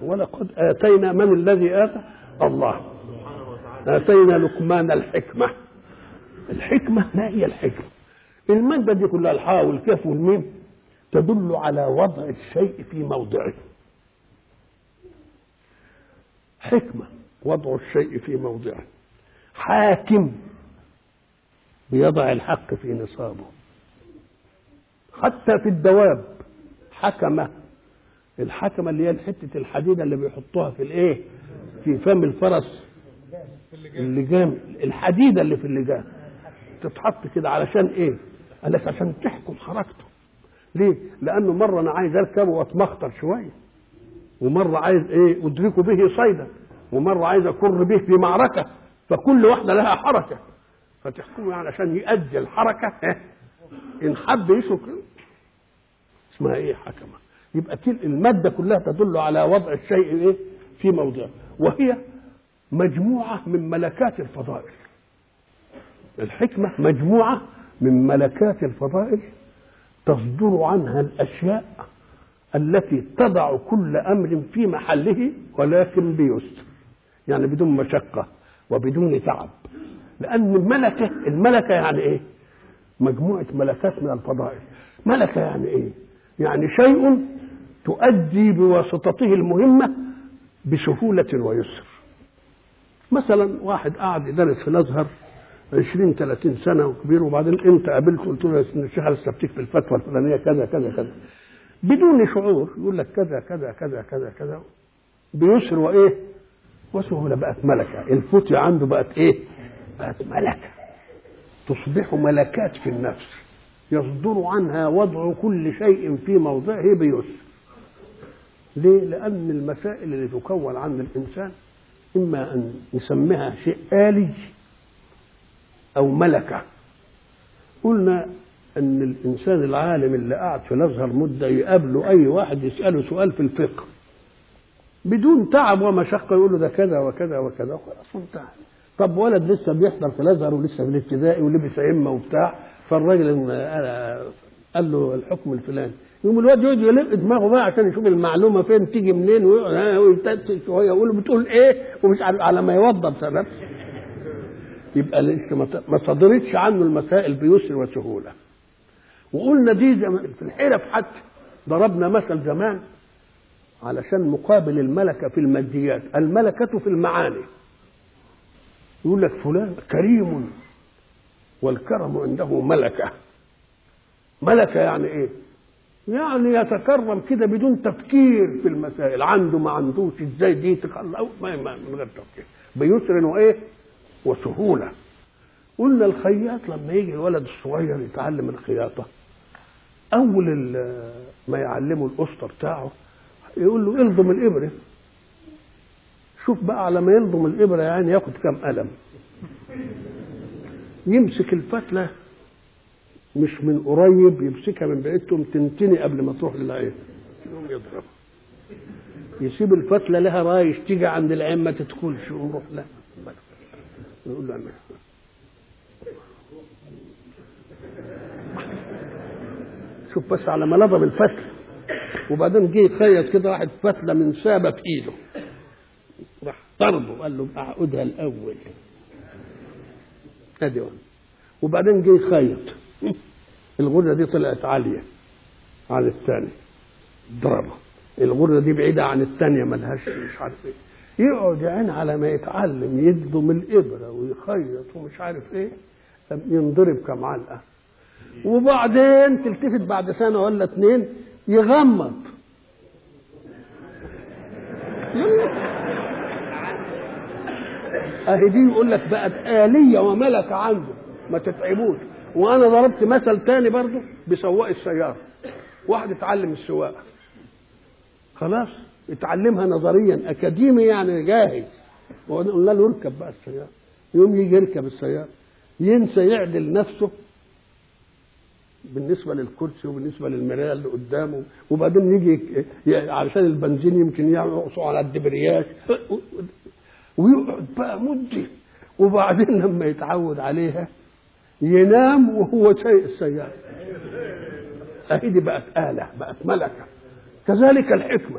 ولقد اتينا من الذي اتى الله اتينا لقمان الحكمه الحكمه ما هي الحكمه الماده دي كلها الحاء والكاف والميم تدل على وضع الشيء في موضعه حكمه وضع الشيء في موضعه حاكم بيضع الحق في نصابه حتى في الدواب حكمه الحكمه اللي هي حته الحديده اللي بيحطوها في الايه في فم الفرس اللجام الحديده اللي في اللجام تتحط كده علشان ايه قال لك عشان تحكم حركته ليه لانه مره انا عايز اركبه واتمخطر شويه ومره عايز ايه ادرك به صيدا ومره عايز اكر به في معركه فكل واحده لها حركه فتحكمه يعني عشان يؤدي الحركه إيه؟ ان حب يشرك اسمها ايه حكمه يبقى كل الماده كلها تدل على وضع الشيء ايه في موضعه وهي مجموعه من ملكات الفضائل الحكمه مجموعه من ملكات الفضائل تصدر عنها الاشياء التي تضع كل امر في محله ولكن بيسر يعني بدون مشقه وبدون تعب لان الملكه الملكه يعني ايه مجموعه ملكات من الفضائل ملكه يعني ايه يعني شيء تؤدي بواسطته المهمه بسهوله ويسر مثلا واحد قاعد يدرس في الازهر 20 30 سنه وكبير وبعدين انت قابلته قلت له يا سيدنا الشيخ انا استفتيك في الفتوى الفلانيه كذا كذا كذا بدون شعور يقول لك كذا كذا كذا كذا كذا بيسر وايه وسهوله بقت ملكه الفتية عنده بقت ايه بقت ملكه تصبح ملكات في النفس يصدر عنها وضع كل شيء في موضعه بيسر ليه لان المسائل اللي تكون عند الانسان اما ان نسميها شيء آلي او ملكه قلنا ان الانسان العالم اللي قاعد في الازهر مده يقابله اي واحد يساله سؤال في الفقه بدون تعب ومشقه يقول له ده كذا وكذا وكذا خلاص انتهى طب ولد لسه بيحضر في الازهر ولسه في الابتدائي ولبس ائمه وبتاع فالراجل قال له الحكم الفلاني يقوم الواد يقعد يلق دماغه بقى عشان يشوف المعلومه فين تيجي منين ويتأتي شويه يقول له بتقول ايه ومش عارف على ما يوضب سبب يبقى لسه ما صدرتش عنه المسائل بيسر وسهوله وقلنا دي في الحرف حتى ضربنا مثل زمان علشان مقابل الملكة في الماديات الملكة في المعاني يقول لك فلان كريم والكرم عنده ملكة ملكة يعني ايه يعني يتكرم كده بدون تفكير في المسائل عنده ما عندوش ازاي دي تخلص ما من غير تفكير بيسر وايه وسهولة قلنا الخياط لما يجي الولد الصغير يتعلم الخياطة أول ما يعلمه الأسطى بتاعه يقول له الضم الإبرة شوف بقى على ما يلضم الإبرة يعني ياخد كام قلم يمسك الفتلة مش من قريب يمسكها من بعيد تقوم تنتني قبل ما تروح للعين يقوم يضرب يسيب الفتلة لها رايش تيجي عند العين ما تدخلش ونروح لا يقول له شوف بس على ما لضم الفتله وبعدين جه يخيط كده واحد فتله من سابه في ايده راح ضربه قال له اعقدها الاول ادي وبعدين جه يخيط الغرزه دي طلعت عاليه عن الثاني ضربه الغرزه دي بعيده عن الثانيه ملهاش مش عارف ايه يقعد يعني على ما يتعلم يضم الابره ويخيط ومش عارف ايه ينضرب كم علقه وبعدين تلتفت بعد سنه ولا اتنين يغمض اهي دي يقول لك بقت آلية وملكة عنده ما تتعبوش وانا ضربت مثل تاني برضه بسواق السيارة واحد اتعلم السواقة خلاص اتعلمها نظريا اكاديمي يعني جاهز وقلنا له اركب بقى السيارة يوم يجي يركب السيارة ينسى يعدل نفسه بالنسبه للكرسي وبالنسبه للمرايه اللي قدامه وبعدين يجي علشان البنزين يمكن يقصوا على الدبرياج ويقعد بقى مده وبعدين لما يتعود عليها ينام وهو سايق السياره اهي دي بقت آلة بقت ملكة كذلك الحكمة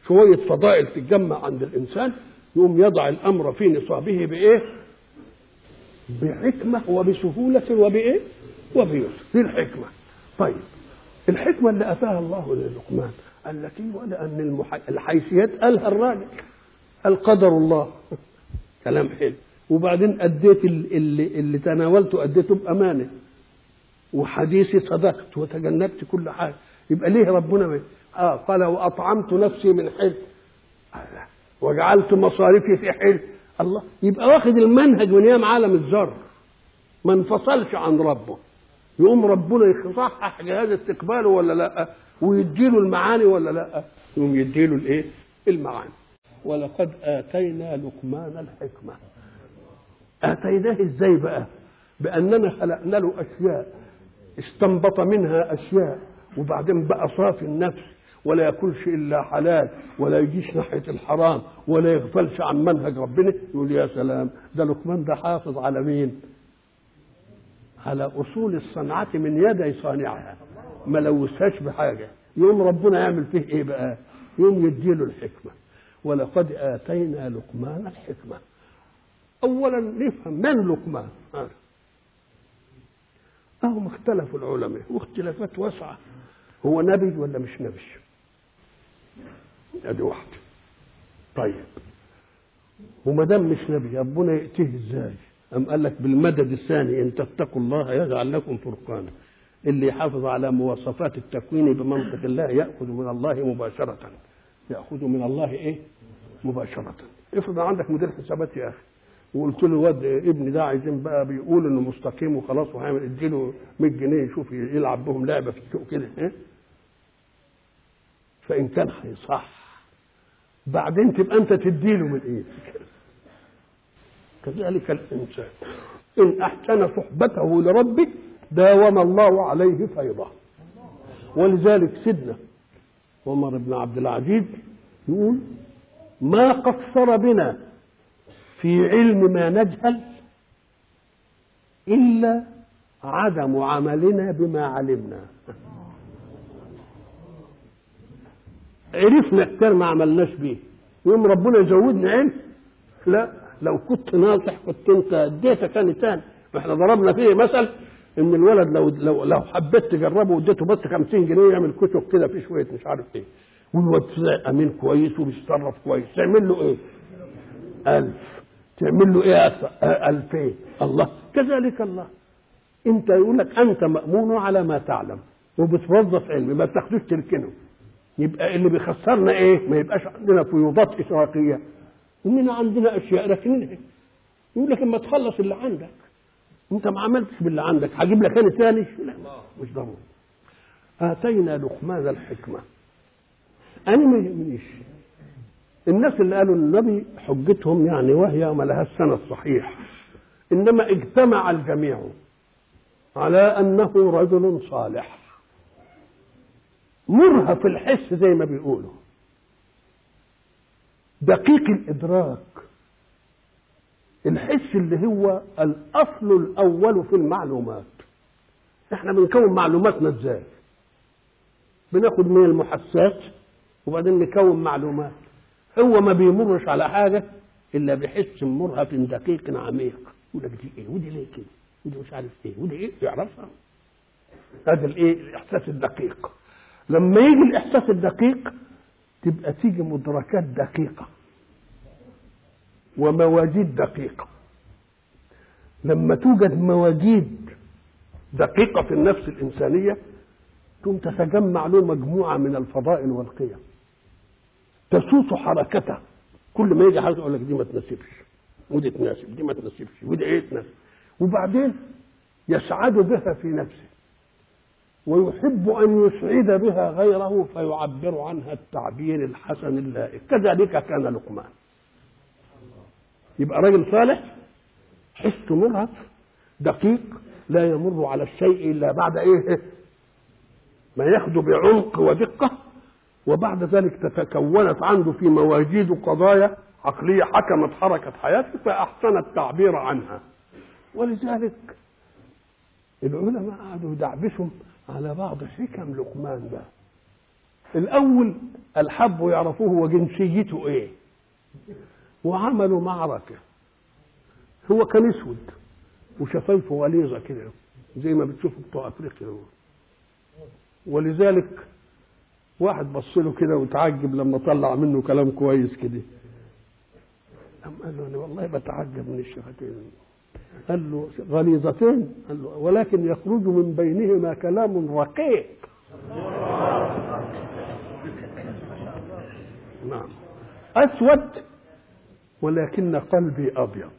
شويه فضائل تتجمع عند الانسان يقوم يضع الامر في نصابه بايه؟ بحكمه وبسهوله وبايه؟ وبيسر دي الحكمه طيب الحكمه اللي اتاها الله للقمان قال لك ايه لان المح... الحيثيات قالها الراجل القدر الله كلام حلو وبعدين اديت اللي, اللي تناولته اديته بامانه وحديثي صدقت وتجنبت كل حاجه يبقى ليه ربنا ما اه قال واطعمت نفسي من حل وجعلت مصاريفي في حل الله يبقى واخد المنهج من ايام عالم الذر ما انفصلش عن ربه يقوم ربنا يصحح جهاز استقباله ولا لا ويديله المعاني ولا لا يقوم يديله الايه المعاني ولقد اتينا لقمان الحكمه اتيناه ازاي بقى باننا خلقنا له اشياء استنبط منها اشياء وبعدين بقى صافي النفس ولا ياكلش الا حلال ولا يجيش ناحيه الحرام ولا يغفلش عن منهج ربنا يقول يا سلام ده لقمان ده حافظ على مين؟ على اصول الصنعه من يدي صانعها ما لوثهاش بحاجه يوم ربنا يعمل فيه ايه بقى؟ يوم يديله الحكمه ولقد اتينا لقمان الحكمه اولا نفهم من لقمان اهم اختلفوا العلماء واختلافات واسعه هو نبي ولا مش نبي ادي واحده طيب وما دام مش نبي ربنا ياتيه ازاي أم قال لك بالمدد الثاني إن تتقوا الله يجعل لكم فرقانا اللي يحافظ على مواصفات التكوين بمنطق الله يأخذ من الله مباشرة يأخذ من الله إيه مباشرة افرض عندك مدير حسابات يا أخي وقلت له الواد ابني ده عايزين بقى بيقول انه مستقيم وخلاص وهيعمل اديله 100 جنيه يشوف يلعب بهم لعبه في السوق كده إيه؟ فان كان هيصح بعدين تبقى انت تديله من ايدك كذلك الانسان ان احسن صحبته لربه داوم الله عليه فيضه ولذلك سيدنا عمر بن عبد العزيز يقول ما قصر بنا في علم ما نجهل إلا عدم عملنا بما علمنا عرفنا كتير ما عملناش بيه يوم ربنا يزودنا علم لا لو كنت ناصح كنت انت اديتها تاني تاني ما احنا ضربنا فيه مثل ان الولد لو لو لو حبيت تجربه واديته بس 50 جنيه يعمل كتب كده في شويه مش عارف ايه والواد امين كويس وبيتصرف كويس تعمل له ايه؟ ألف تعمل له ايه ألفين الله كذلك الله انت يقول لك انت مأمون على ما تعلم وبتوظف علم ما بتاخدوش تركنه يبقى اللي بيخسرنا ايه ما يبقاش عندنا فيوضات اشراقيه اننا عندنا اشياء راكنينها يقول لك اما تخلص اللي عندك انت ما عملتش باللي عندك هجيب لك انا ثاني لا مش ضروري اتينا لقمان الحكمه انا ما يهمنيش الناس اللي قالوا النبي حجتهم يعني وهي ما لها السنة الصحيح إنما اجتمع الجميع على أنه رجل صالح مرهف الحس زي ما بيقولوا دقيق الإدراك الحس اللي هو الأصل الأول في المعلومات احنا بنكون معلوماتنا ازاي بناخد من المحسات وبعدين نكون معلومات هو ما بيمرش على حاجة إلا بحس مرهف دقيق عميق يقول لك دي إيه ودي ليه كده ودي مش عارف إيه ودي إيه يعرفها هذا الإيه الإحساس الدقيق لما يجي الإحساس الدقيق تبقى تيجي مدركات دقيقة ومواجيد دقيقة لما توجد مواجيد دقيقة في النفس الإنسانية ثم تتجمع له مجموعة من الفضائل والقيم تسوس حركته كل ما يجي حاجه يقول لك دي ما تناسبش ودي تناسب دي ما تناسبش ودي ايه تناسب وبعدين يسعد بها في نفسه ويحب ان يسعد بها غيره فيعبر عنها التعبير الحسن اللائق كذلك كان لقمان يبقى راجل صالح حس مرهف دقيق لا يمر على الشيء الا بعد ايه ما ياخده بعمق ودقه وبعد ذلك تتكونت عنده في مواجيد قضايا عقلية حكمت حركة حياته فأحسن التعبير عنها ولذلك العلماء قعدوا يدعبسوا على بعض حكم لقمان ده الاول الحبوا يعرفوه وجنسيته ايه وعملوا معركه هو كان اسود وشفايفه غليظه كده زي ما بتشوفوا بتوع افريقيا ولذلك واحد بص له كده وتعجب لما طلع منه كلام كويس كده قام قال له انا والله بتعجب من الشفتين قال له غليظتين قال له ولكن يخرج من بينهما كلام رقيق نعم اسود ولكن قلبي ابيض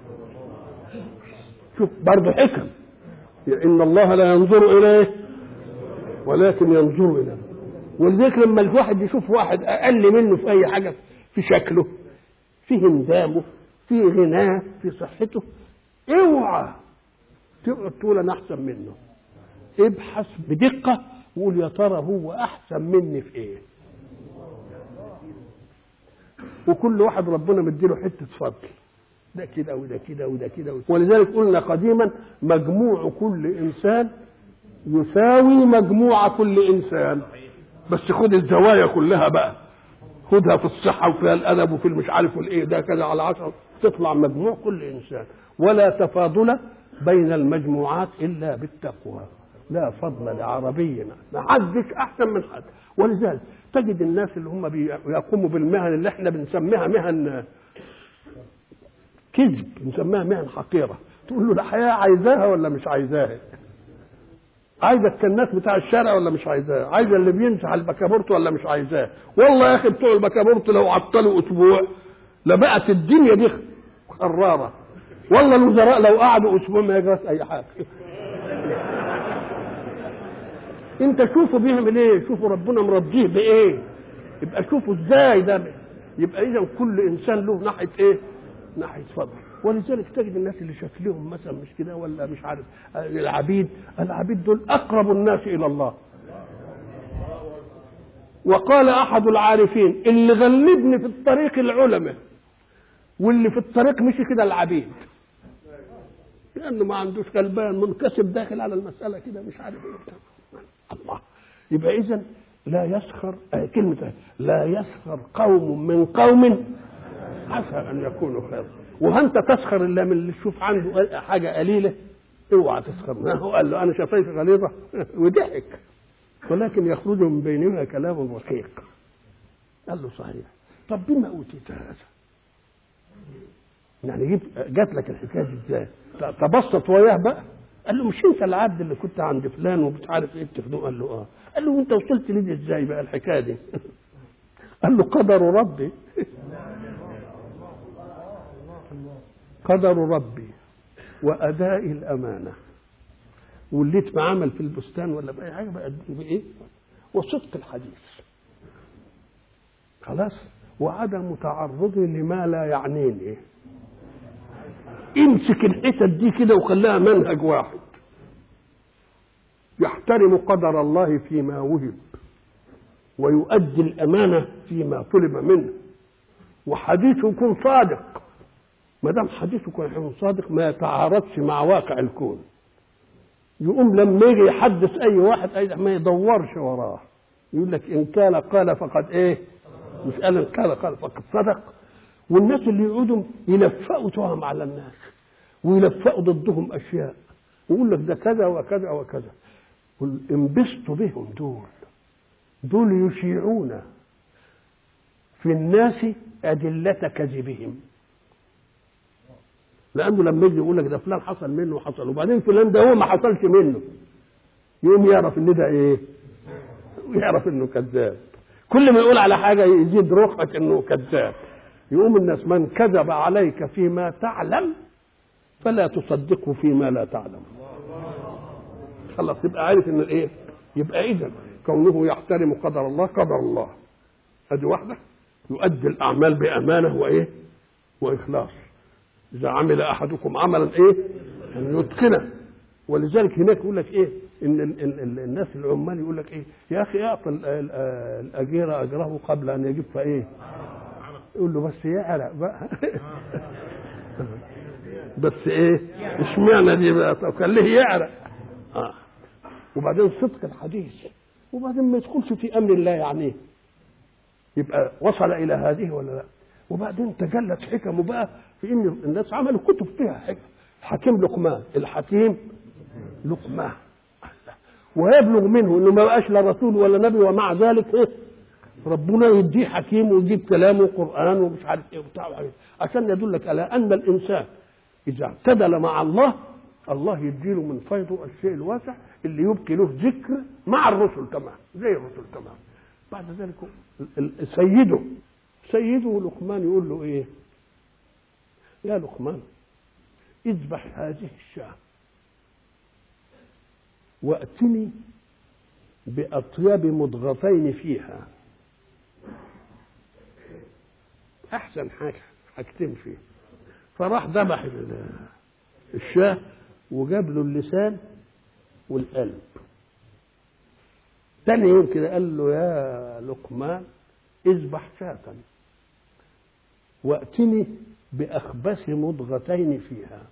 شوف برضه حكم ان الله لا ينظر اليه ولكن ينظر اليه ولذلك لما الواحد يشوف واحد اقل منه في اي حاجه في شكله في هندامه في غناه في صحته اوعى تقعد تقول انا احسن منه ابحث بدقه وقول يا ترى هو احسن مني في ايه وكل واحد ربنا مديله حته فضل ده كده وده كده وده كده ولذلك قلنا قديما مجموع كل انسان يساوي مجموع كل انسان بس خد الزوايا كلها بقى خدها في الصحه وفيها الادب وفي المش عارف والايه ده كذا على عشرة تطلع مجموع كل انسان ولا تفاضل بين المجموعات الا بالتقوى لا فضل لعربي ما حدش احسن من حد ولذلك تجد الناس اللي هم بيقوموا بالمهن اللي احنا بنسميها مهن كذب بنسميها مهن حقيره تقول له الحياه عايزاها ولا مش عايزاها عايزه الكناس بتاع الشارع ولا مش عايزاه عايزه اللي بيمسح البكابورت ولا مش عايزاه والله يا اخي بتوع البكابورت لو عطلوا اسبوع لبقت الدنيا دي خراره والله الوزراء لو قعدوا اسبوع ما يجراش اي حاجه انت شوفوا بيعمل ايه شوفوا ربنا مرضيه بايه يبقى شوفوا ازاي ده يبقى اذا كل انسان له ناحيه ايه ناحيه فضل ولذلك تجد الناس اللي شكلهم مثلا مش كده ولا مش عارف العبيد العبيد دول اقرب الناس الى الله وقال احد العارفين اللي غلبني في الطريق العلماء واللي في الطريق مشي كده العبيد لانه ما عندوش غلبان منكسب داخل على المساله كده مش عارف ايه الله يبقى اذا لا يسخر آه كلمه لا يسخر قوم من قوم عسى ان يكونوا خيرا وانت تسخر الا من اللي تشوف عنده حاجه قليله اوعى تسخر هو قال له انا شفايفي غليظه وضحك ولكن يخرج من بينهما كلام رقيق قال له صحيح طب بما اوتيت هذا يعني جيت جات لك الحكايه دي ازاي تبسط وياه بقى قال له مش انت العبد اللي كنت عند فلان ومش عارف ايه بتخدمه قال له اه قال له وانت وصلت لي ازاي بقى الحكايه دي قال له قدر ربي قدر ربي واداء الامانه وليت بعمل في البستان ولا باي حاجه بقى بايه وصدق الحديث خلاص وعدم تعرضي لما لا يعنيني امسك الحتت دي كده وخليها منهج واحد يحترم قدر الله فيما وهب ويؤدي الامانه فيما طلب منه وحديثه يكون صادق ما دام حديثه يكون صادق ما يتعارضش مع واقع الكون يقوم لما يجي يحدث اي واحد اي ما يدورش وراه يقول لك ان كان قال فقد ايه مش قال ان كان قال فقد صدق والناس اللي يقعدوا يلفقوا تهم على الناس ويلفقوا ضدهم اشياء ويقول لك ده كذا وكذا وكذا قل انبسطوا بهم دول دول يشيعون في الناس أدلة كذبهم لأنه لما يجي يقول لك ده فلان حصل منه وحصل وبعدين فلان ده هو ما حصلش منه يقوم يعرف ان ده ايه ويعرف انه كذاب كل ما يقول على حاجة يزيد روحك انه كذاب يقوم الناس من كذب عليك فيما تعلم فلا تصدقه فيما لا تعلم خلاص يبقى عارف ان الايه يبقى اذا كونه يحترم قدر الله قدر الله ادي واحده يؤدي الاعمال بامانه وايه واخلاص اذا عمل احدكم عملا ايه ان يتقنه ولذلك هناك يقول لك ايه ان ال ال ال الناس العمال يقول لك ايه يا اخي اعطي الاجير اجره قبل ان يجب فايه يقول له بس يعرق بقى بس ايه اشمعنى دي بقى طب خليه يعرق آه. وبعدين صدق الحديث وبعدين ما يدخلش في امر الله يعني يبقى وصل الى هذه ولا لا وبعدين تجلت حكمه بقى في ان الناس عملوا كتب فيها حكم حكيم لقمان الحكيم لقمان ويبلغ منه انه ما بقاش لا رسول ولا نبي ومع ذلك ايه ربنا يديه حكيم ويجيب كلامه قران ومش عارف ايه وبتاع وحاجة. عشان يدلك على ان الانسان اذا اعتدل مع الله الله يديله من فيضه الشيء الواسع اللي يبقي له ذكر مع الرسل تمام زي الرسل تمام بعد ذلك سيده سيده لقمان يقول له ايه يا لقمان اذبح هذه الشاة واتني باطيب مضغتين فيها احسن حاجه حاجتين فيه فراح ذبح الشاه وجاب له اللسان والقلب تاني يوم كده قال له يا لقمان اذبح شاة واتني باخبث مضغتين فيها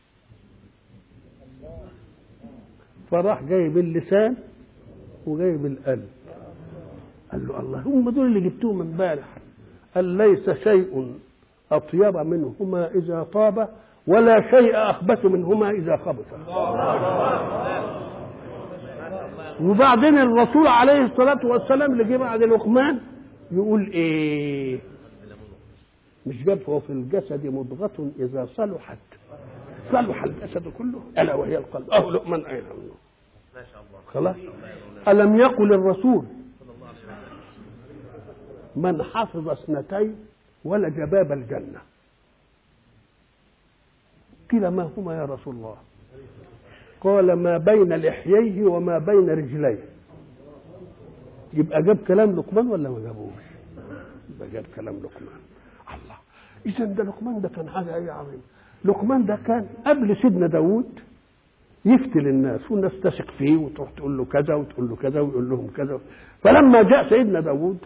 فراح جايب اللسان وجايب القلب قال له الله هم دول اللي جبتوهم امبارح قال ليس شيء اطيب منهما اذا طاب ولا شيء اخبث منهما اذا خبث وبعدين الرسول عليه الصلاه والسلام اللي جه بعد لقمان يقول ايه مش جاب هو في الجسد مضغة إذا صلحت صلح الجسد كله ألا وهي القلب أهو لقمان أين الله ما شاء الله خلاص ألم يقل الرسول من حفظ اثنتين ولج باب الجنة قيل ما هما يا رسول الله قال ما بين لحييه وما بين رجليه يبقى جاب كلام لقمان ولا ما جابوش يبقى جاب كلام لقمان الله اذا ده لقمان ده كان حاجه ايه عظيمه لقمان ده كان قبل سيدنا داوود يفتي للناس والناس تثق فيه وتروح تقول له كذا وتقول له كذا ويقول لهم كذا فلما جاء سيدنا داوود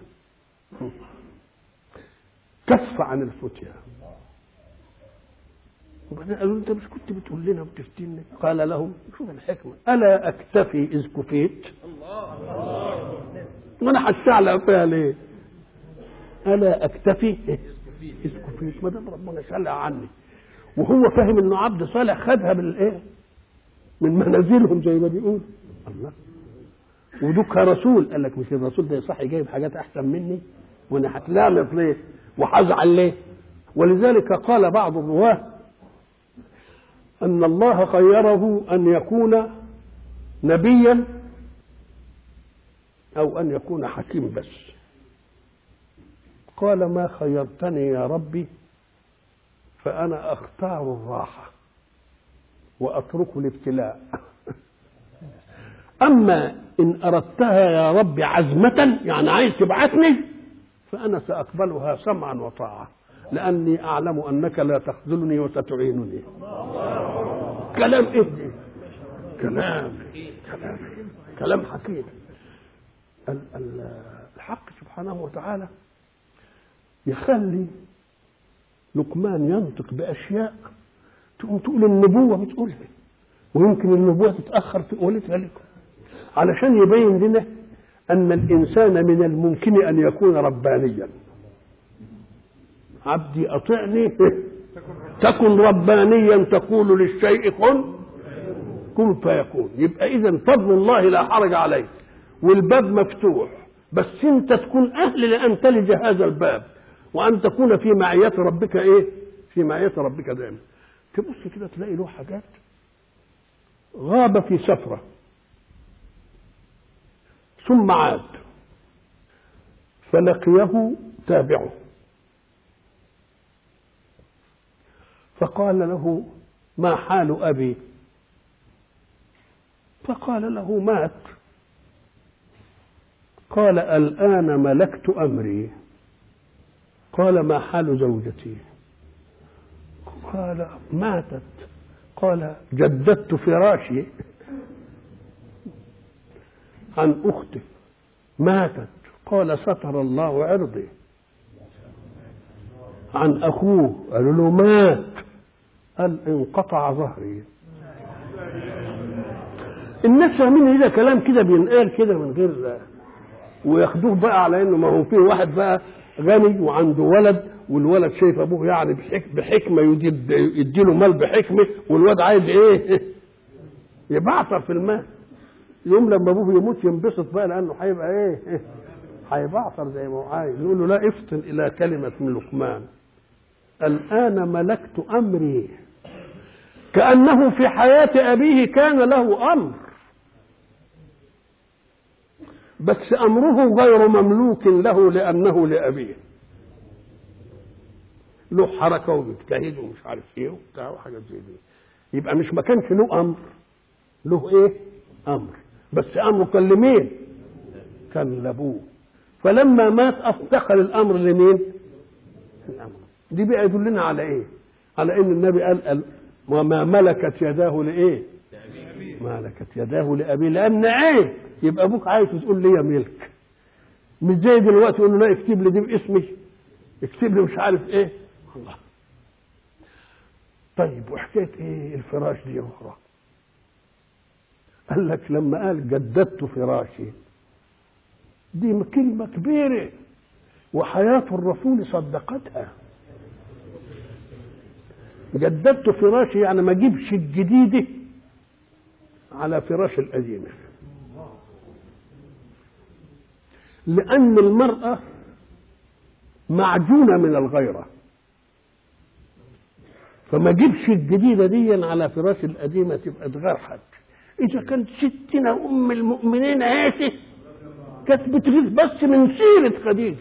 كف عن الفتيا وبعدين قالوا له انت مش كنت بتقول لنا وبتفتينا قال لهم شوف الحكمه الا اكتفي اذ كفيت وانا هشعلق فيها ليه الا اكتفي اذ كفيت ما دام ربنا شلع عني وهو فاهم انه عبد صالح خدها بالايه من منازلهم زي ما بيقول الله ودك رسول قال لك مش الرسول ده صح جايب حاجات احسن مني وانا هتلامط ليه وهزعل ليه ولذلك قال بعض الرواه ان الله خيره ان يكون نبيا او ان يكون حكيم بس قال ما خيرتني يا ربي فانا اختار الراحه واترك الابتلاء اما ان اردتها يا رب عزمه يعني عايز تبعثني فانا ساقبلها سمعا وطاعه لاني اعلم انك لا تخذلني وستعينني كلام ايه ده؟ كلام كلام كلام حكيم ال- ال- الحق سبحانه وتعالى يخلي لقمان ينطق باشياء تقوم تقول النبوه بتقولها ويمكن النبوه تتاخر في قولتها لكم علشان يبين لنا ان الانسان من الممكن ان يكون ربانيا عبدي اطعني تكن ربانيا تقول للشيء كن كن فيكون يبقى اذا فضل الله لا حرج عليك والباب مفتوح بس انت تكون اهل لان تلج هذا الباب وان تكون في معيه ربك ايه في معيه ربك دائما تبص كده تلاقي له حاجات غاب في سفره ثم عاد فلقيه تابعه فقال له ما حال ابي فقال له مات قال الان ملكت امري قال ما حال زوجتي قال ماتت قال جددت فراشي عن اخته ماتت قال ستر الله عرضي عن اخوه قالوا له مات قال انقطع ظهري الناس فاهمين هنا كلام كده بينقال كده من غير وياخدوه بقى على انه ما هو في واحد بقى غني وعنده ولد والولد شايف ابوه يعني بحك بحكمه يدي يديله مال بحكمه والواد عايز ايه؟ يبعثر في المال يوم لما ابوه يموت ينبسط بقى لانه هيبقى ايه؟ هيبعثر زي ما هو عايز نقول له لا افطن الى كلمه من لقمان الان ملكت امري كانه في حياه ابيه كان له امر بس امره غير مملوك له لانه لابيه له حركه وبيجتهد ومش عارف ايه وبتاع وحاجات زي دي يبقى مش ما كانش له امر له ايه امر بس امره كان لمين كان لابوه فلما مات افتقر الامر لمين الامر دي بقى يدلنا على ايه على ان النبي قال, قال وما ملكت يداه لايه ملكت يداه لابيه لان عيب يبقى ابوك عايز تقول لي ملك مش زي دلوقتي يقول له لا اكتب لي دي باسمي اكتب لي مش عارف ايه الله طيب وحكايه ايه الفراش دي اخرى قال لك لما قال جددت فراشي دي كلمة كبيرة وحياة الرسول صدقتها جددت فراشي يعني ما اجيبش الجديدة على فراش القديمة لأن المرأة معجونة من الغيرة فما اجيبش الجديدة دي على فراش القديمة تبقى تغير حد إذا كانت ستنا أم المؤمنين عائشة كانت بتغيظ بس من سيرة خديجة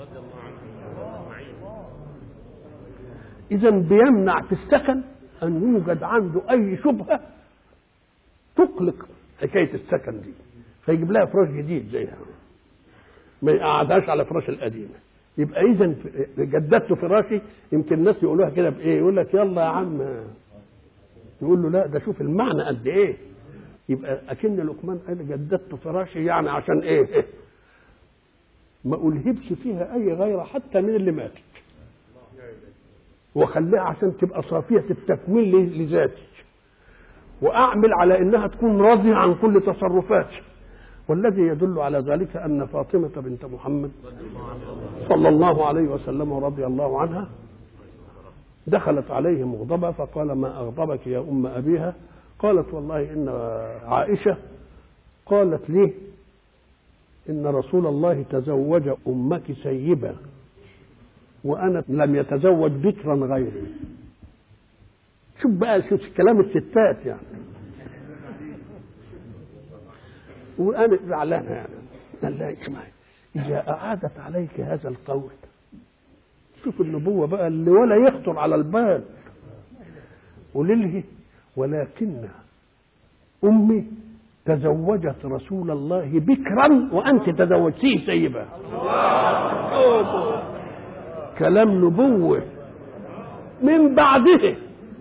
إذا بيمنع في السكن أن يوجد عنده أي شبهة تقلق حكاية السكن دي فيجيب لها فراش جديد زيها ما يقعدهاش على فراش القديمة يبقى إذا جددت فراشي يمكن الناس يقولوها كده بإيه يقول لك يلا يا عم يقول له لا ده شوف المعنى قد إيه يبقى اكن لقمان قال جددت فراشي يعني عشان ايه ما الهبش فيها اي غيره حتى من اللي ماتت واخليها عشان تبقى صافيه التكوين لذاتي واعمل على انها تكون راضيه عن كل تصرفاتي والذي يدل على ذلك ان فاطمه بنت محمد صلى الله عليه وسلم ورضي الله عنها دخلت عليه مغضبه فقال ما اغضبك يا ام ابيها قالت والله ان عائشه قالت لي ان رسول الله تزوج امك سيبا وانا لم يتزوج بكرا غيري شوف بقى شوف كلام الستات يعني وانا زعلانه يعني قال لها اسمعي اذا اعادت عليك هذا القول شوف النبوه بقى اللي ولا يخطر على البال ولله ولكن أمي تزوجت رسول الله بكرا وأنت تزوجتيه سيبا كلام نبوة من بعده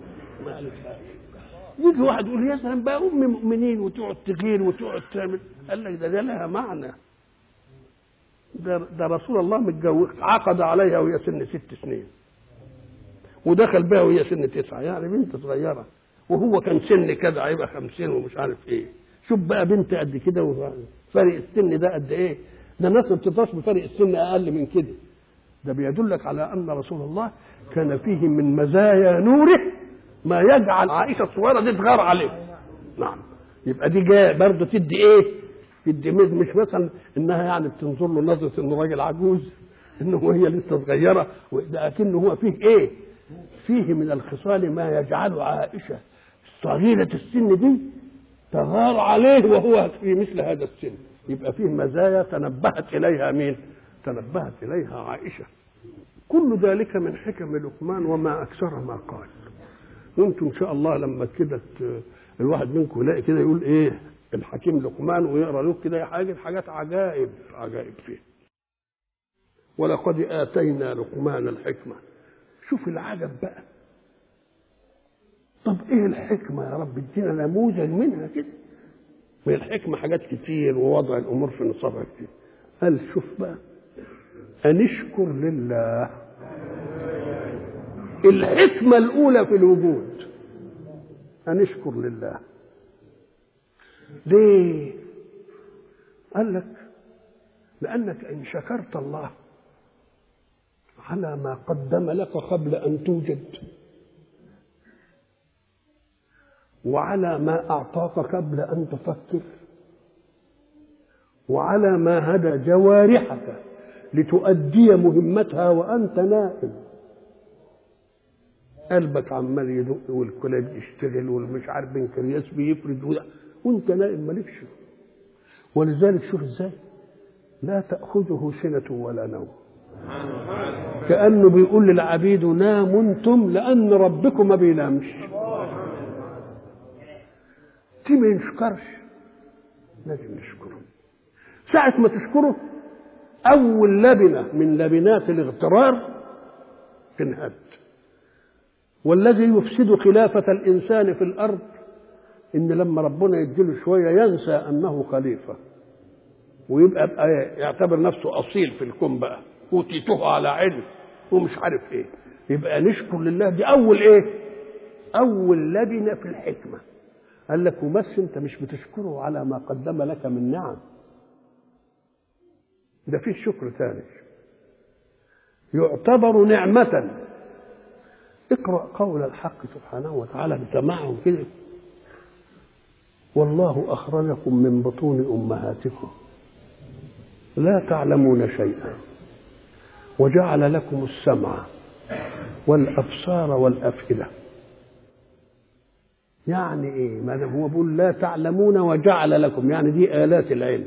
يجي واحد يقول يا سلام بقى أم مؤمنين وتقعد تغير وتقعد تعمل قال لك ده ده لها معنى ده, ده رسول الله متجوز عقد عليها وهي سن ست سنين ودخل بها وهي سن تسعة يعني بنت صغيرة وهو كان سن كده هيبقى خمسين ومش عارف ايه شوف بقى بنت قد كده وفرق السن ده قد ايه ده الناس ما بتطاش بفرق السن اقل من كده ده بيدلك على ان رسول الله كان فيه من مزايا نوره ما يجعل عائشه الصغيره دي تغار عليه نعم يبقى دي جايه برضه تدي ايه تدي مش مثلا انها يعني بتنظر له نظره انه راجل عجوز انه هي لسه صغيره ده اكنه هو فيه ايه فيه من الخصال ما يجعل عائشه صغيرة السن دي تغار عليه وهو في مثل هذا السن يبقى فيه مزايا تنبهت إليها مين تنبهت إليها عائشة كل ذلك من حكم لقمان وما أكثر ما قال وانتم إن شاء الله لما كده الواحد منكم يلاقي كده يقول إيه الحكيم لقمان ويقرا له كده حاجة حاجات عجائب عجائب فيه ولقد آتينا لقمان الحكمة شوف العجب بقى طب ايه الحكمة يا رب ادينا نموذج منها كده من الحكمة حاجات كتير ووضع الأمور في نصابها كتير قال شوف بقى أن اشكر لله الحكمة الأولى في الوجود أن اشكر لله ليه؟ قال لك لأنك إن شكرت الله على ما قدم لك قبل أن توجد وعلى ما أعطاك قبل أن تفكر وعلى ما هدى جوارحك لتؤدي مهمتها وأنت نائم قلبك عمال يدق والكلاب يشتغل والمش عارف بنكرياس بيفرد وانت نائم مالكش ولذلك شوف ازاي لا تأخذه سنة ولا نوم كأنه بيقول للعبيد ناموا انتم لأن ربكم ما بينامش دي ما ينشكرش لازم نشكره ساعة ما تشكره أول لبنة من لبنات الاغترار تنهد والذي يفسد خلافة الإنسان في الأرض إن لما ربنا يديله شوية ينسى أنه خليفة ويبقى بقى يعتبر نفسه أصيل في الكون بقى أوتيته على علم ومش عارف إيه يبقى نشكر لله دي أول إيه؟ أول لبنة في الحكمة قال لك وبس أنت مش بتشكره على ما قدم لك من نعم ده فيه شكر ثاني يعتبر نعمة اقرأ قول الحق سبحانه وتعالى بسماعهم كده والله أخرجكم من بطون أمهاتكم لا تعلمون شيئا وجعل لكم السمع والأبصار والأفئدة يعني إيه؟ ما هو بيقول لا تعلمون وجعل لكم يعني دي آلات العلم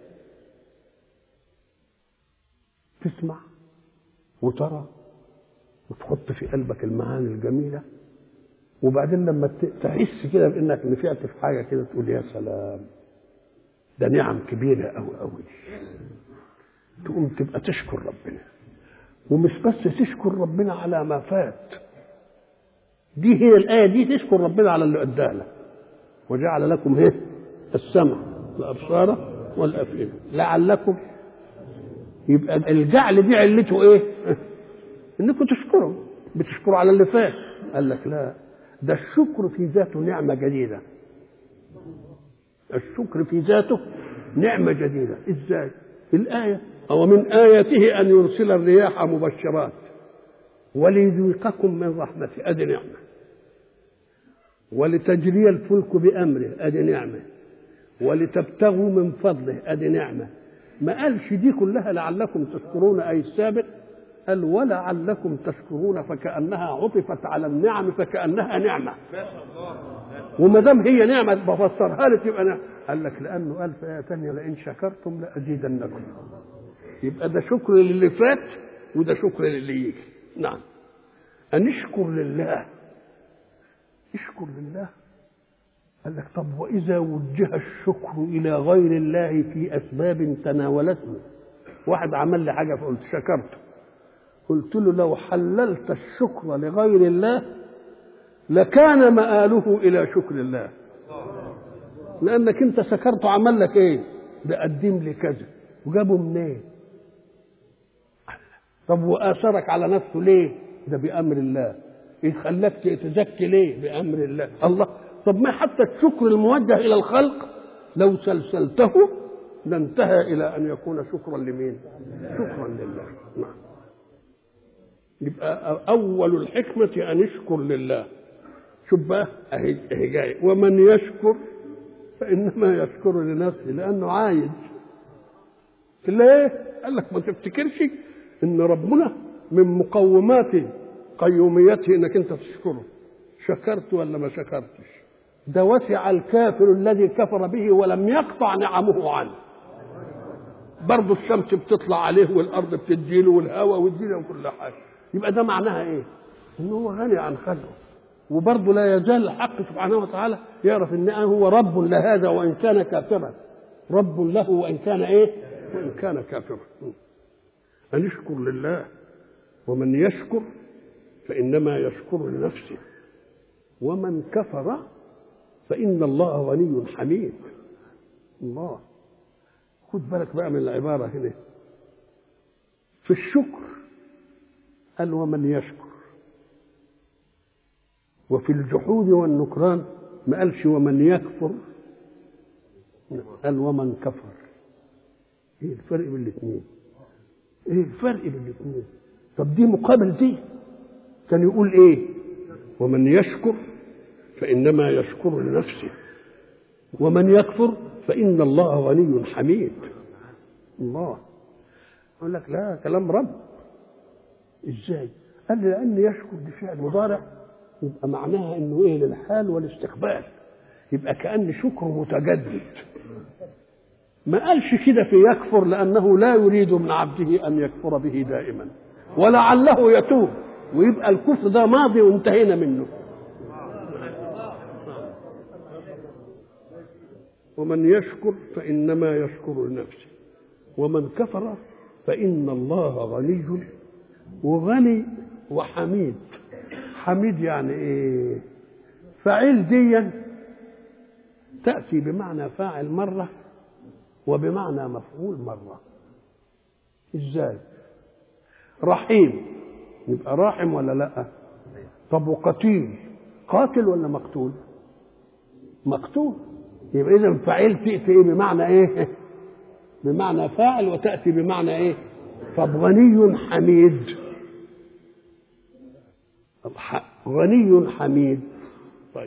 تسمع وترى وتحط في قلبك المعاني الجميله وبعدين لما تحس كده بانك نفعت في حاجه كده تقول يا سلام ده نعم كبيره قوي قوي تقوم تبقى تشكر ربنا ومش بس تشكر ربنا على ما فات دي هي الآية دي تشكر ربنا على اللي أداه لك وجعل لكم ايه السمع والأبصار والأفئدة لعلكم يبقى الجعل دي علته ايه انكم تشكروا بتشكروا على اللي فات قال لك لا ده الشكر في ذاته نعمة جديدة الشكر في ذاته نعمة جديدة ازاي الآية أو من آياته أن يرسل الرياح مبشرات وليذيقكم من رحمته أدي نعمة ولتجري الفلك بأمره أدي نعمة ولتبتغوا من فضله أدي نعمة ما قالش دي كلها لعلكم تشكرون أي السابق قال ولعلكم تشكرون فكأنها عطفت على النعم فكأنها نعمة وما دام هي نعمة بفسرها لك يبقى أنا قال لك لأنه قال في آية ثانية لئن شكرتم لأزيدنكم يبقى ده شكر للي فات وده شكر للي يجي نعم أن نشكر لله اشكر لله قال لك طب وإذا وجه الشكر إلى غير الله في أسباب تناولته واحد عمل لي حاجة فقلت شكرته قلت له لو حللت الشكر لغير الله لكان مآله إلى شكر الله لأنك أنت سكرته عمل لك إيه؟ ده قدم لي كذا وجابه منين؟ طب وآثرك على نفسه ليه؟ ده بأمر الله يخليك تزكي ليه؟ بأمر الله الله طب ما حتى الشكر الموجه إلى الخلق لو سلسلته لانتهى إلى أن يكون شكرا لمين؟ شكرا لله نعم يبقى أول الحكمة أن يشكر لله شوف بقى أهي أهي جاي ومن يشكر فإنما يشكر لنفسه لأنه عايز ليه؟ قال لك ما تفتكرش إن ربنا من مقومات قيوميته إنك أنت تشكره شكرت ولا ما شكرتش ده وسع الكافر الذي كفر به ولم يقطع نعمه عنه برضه الشمس بتطلع عليه والارض بتديله والهواء والدنيا وكل حاجه يبقى ده معناها ايه؟ ان هو غني عن خلقه وبرضه لا يزال الحق سبحانه وتعالى يعرف ان هو رب لهذا وان كان كافرا رب له وان كان ايه؟ وان كان كافرا ان يشكر لله ومن يشكر فانما يشكر لنفسه ومن كفر فإن الله غني حميد الله خد بالك بقى من العبارة هنا في الشكر قال ومن يشكر وفي الجحود والنكران ما قالش ومن يكفر قال ومن كفر ايه الفرق بين الاثنين ايه الفرق بين الاثنين طب دي مقابل دي كان يقول ايه ومن يشكر فانما يشكر لنفسه ومن يكفر فان الله غني حميد الله يقول لك لا كلام رب ازاي قال لي لان يشكر دي فعل مضارع يبقى معناها انه ايه للحال والاستقبال يبقى كان شكره متجدد ما قالش كده في يكفر لانه لا يريد من عبده ان يكفر به دائما ولعله يتوب ويبقى الكفر ده ماضي وانتهينا منه ومن يشكر فانما يشكر لنفسه ومن كفر فان الله غني وغني وحميد حميد يعني ايه فعيل ديا تأتي بمعنى فاعل مرة وبمعنى مفعول مرة ازاي رحيم يبقى راحم ولا لا طب وقتيل قاتل ولا مقتول مقتول يبقى اذا فعيل تأتي ايه بمعنى ايه بمعنى فاعل وتأتي بمعنى ايه طب غني حميد غني حميد طيب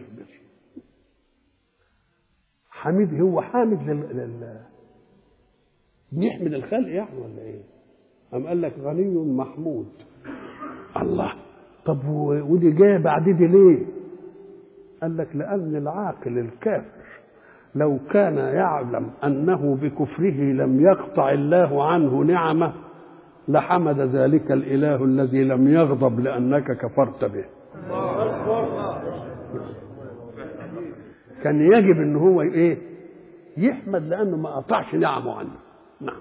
حميد هو حامد لل... لل... بيحمد الخلق يعني ولا ايه؟ أم قال لك غني محمود الله طب و... ودي جايه بعد دي ليه؟ قال لك لأن العاقل الكافر لو كان يعلم أنه بكفره لم يقطع الله عنه نعمه لحمد ذلك الإله الذي لم يغضب لأنك كفرت به كان يجب ان هو ايه يحمد لانه ما قطعش نعمه عنه نعم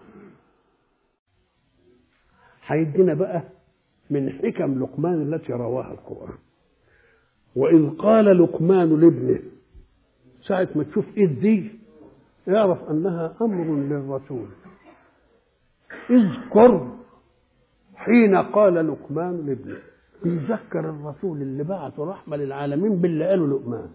هيدينا بقى من حكم لقمان التي رواها القرآن وإذ قال لقمان لابنه ساعة ما تشوف إذ دي اعرف أنها أمر للرسول اذكر حين قال لقمان لابنه يذكر الرسول اللي بعثه رحمة للعالمين باللي قاله لقمان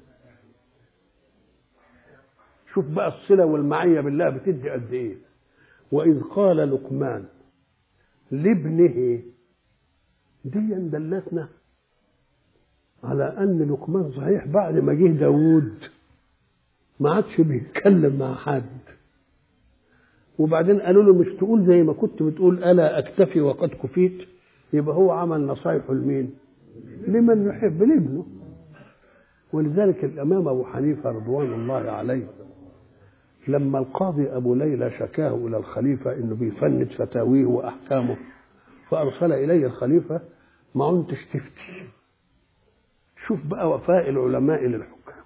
شوف بقى الصلة والمعية بالله بتدي قد إيه وإذ قال لقمان لابنه دي دلتنا على أن لقمان صحيح بعد ما جه داوود ما عادش بيتكلم مع حد وبعدين قالوا له مش تقول زي ما كنت بتقول ألا أكتفي وقد كفيت يبقى هو عمل نصايحه لمين؟ لمن يحب لابنه ولذلك الإمام أبو حنيفة رضوان الله عليه لما القاضي أبو ليلى شكاه إلى الخليفة إنه بيفند فتاويه وأحكامه فأرسل إليه الخليفة ما عدتش تفتي شوف بقى وفاء العلماء للحكام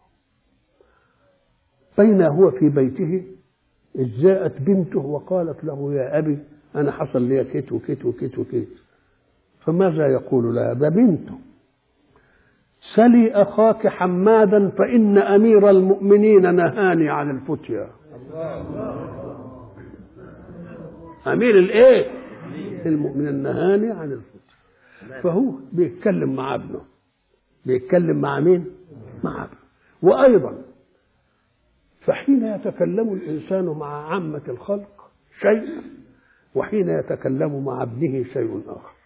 بين هو في بيته إذ جاءت بنته وقالت له يا أبي أنا حصل لي كيت وكيت وكيت وكيت فماذا يقول لها ده بنته سلي أخاك حمادا فإن أمير المؤمنين نهاني عن الفتيا أمير الإيه المؤمنين نهاني عن الفتيا فهو بيتكلم مع ابنه بيتكلم مع مين مع ابنه وأيضا فحين يتكلم الإنسان مع عامة الخلق شيء وحين يتكلم مع ابنه شيء آخر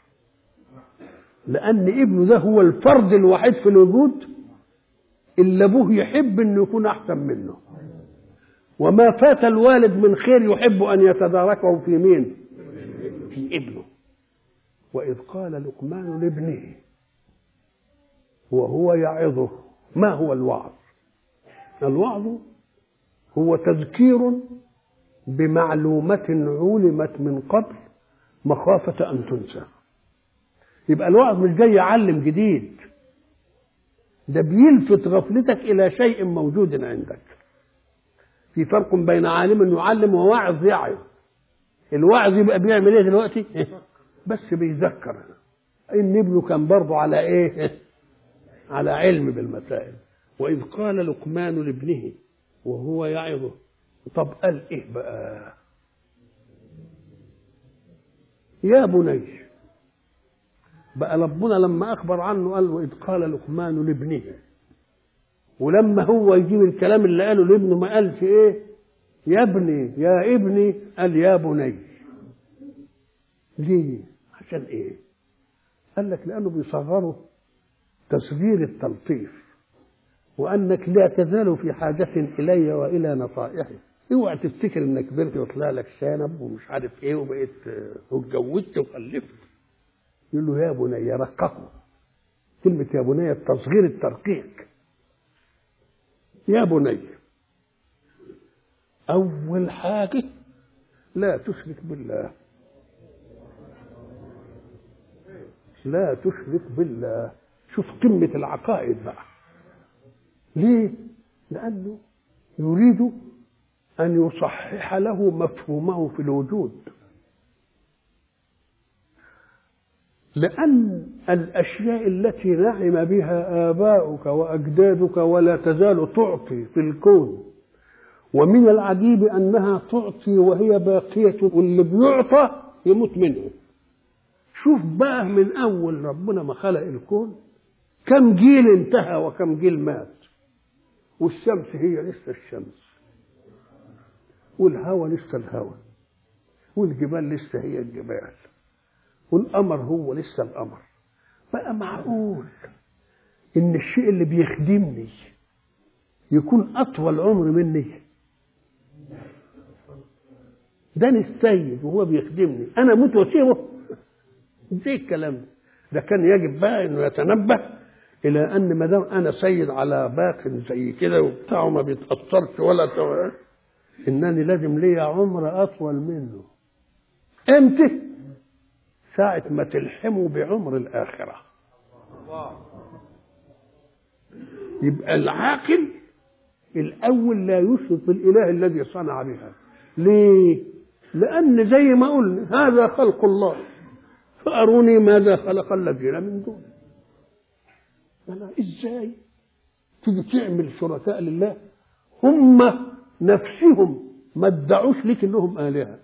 لأن ابنه ده هو الفرد الوحيد في الوجود اللي أبوه يحب أنه يكون أحسن منه وما فات الوالد من خير يحب أن يتداركه في مين في ابنه وإذ قال لقمان لابنه وهو يعظه ما هو الوعظ الوعظ هو تذكير بمعلومة علمت من قبل مخافة أن تنسى يبقى الوعظ مش جاي يعلم جديد ده بيلفت غفلتك إلى شيء موجود عندك في فرق بين عالم يعلم وواعظ يعظ الواعظ يبقى بيعمل ايه دلوقتي بس بيذكر ان ابنه كان برضه على ايه على علم بالمسائل واذ قال لقمان لابنه وهو يعظه طب قال ايه بقى يا بني بقى ربنا لما اخبر عنه قال واذ قال لقمان لابنه ولما هو يجيب الكلام اللي قاله لابنه ما قالش ايه يا ابني يا ابني قال يا بني ليه عشان ايه قال لك لانه بيصغروا تصغير التلطيف وانك لا تزال في حاجه الي والى نصائحي اوعى تفتكر انك كبرت وطلع لك شنب ومش عارف ايه وبقيت واتجوزت وخلفت يقول له يا بني رققه كلمة يا بني التصغير الترقيق يا بني أول حاجة لا تشرك بالله لا تشرك بالله شوف قمة العقائد بقى ليه؟ لأنه يريد أن يصحح له مفهومه في الوجود لأن الأشياء التي نعم بها آباؤك وأجدادك ولا تزال تعطي في الكون ومن العجيب أنها تعطي وهي باقية واللي بيعطى يموت منه شوف بقى من أول ربنا ما خلق الكون كم جيل انتهى وكم جيل مات والشمس هي لسه الشمس والهوى لسه الهوى والجبال لسه هي الجبال والقمر هو لسه القمر بقى معقول ان الشيء اللي بيخدمني يكون اطول عمر مني ده السيد وهو بيخدمني انا اموت واسيبه ازاي الكلام ده ده كان يجب بقى انه يتنبه الى ان ما دام انا سيد على باق زي كده وبتاعه ما بيتاثرش ولا تو... انني لازم ليا عمر اطول منه امتى ساعة ما تلحموا بعمر الآخرة يبقى العاقل الأول لا يشرك بالإله الذي صنع بها ليه؟ لأن زي ما قلنا هذا خلق الله فأروني ماذا خلق الذين من دونه أنا إزاي تيجي تعمل شركاء لله هم نفسهم ما ادعوش لك انهم الهه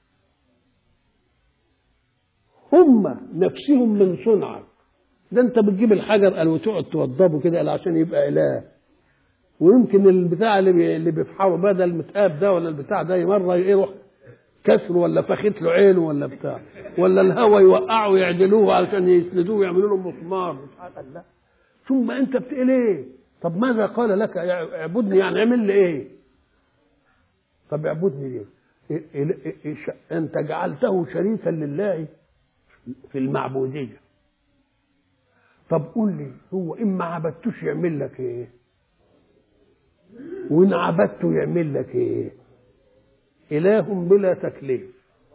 هم نفسهم من صنعك ده انت بتجيب الحجر قال وتقعد توضبه كده قال عشان يبقى اله ويمكن البتاع اللي بي اللي بيفحره بدل المتقاب ده ولا البتاع ده مره يروح كسره ولا فخت له عينه ولا بتاع ولا الهوا يوقعه ويعدلوه علشان يسندوه ويعملوا له مسمار مش عارف لا ثم انت بتقول ايه؟ طب ماذا قال لك اعبدني يعني اعمل لي ايه؟ طب اعبدني ليه؟ إيه إيه إيه انت جعلته شريكا لله في المعبودية طب قول لي هو إن ما عبدتوش يعمل لك إيه وإن عبدته يعمل لك إيه إله بلا تكليف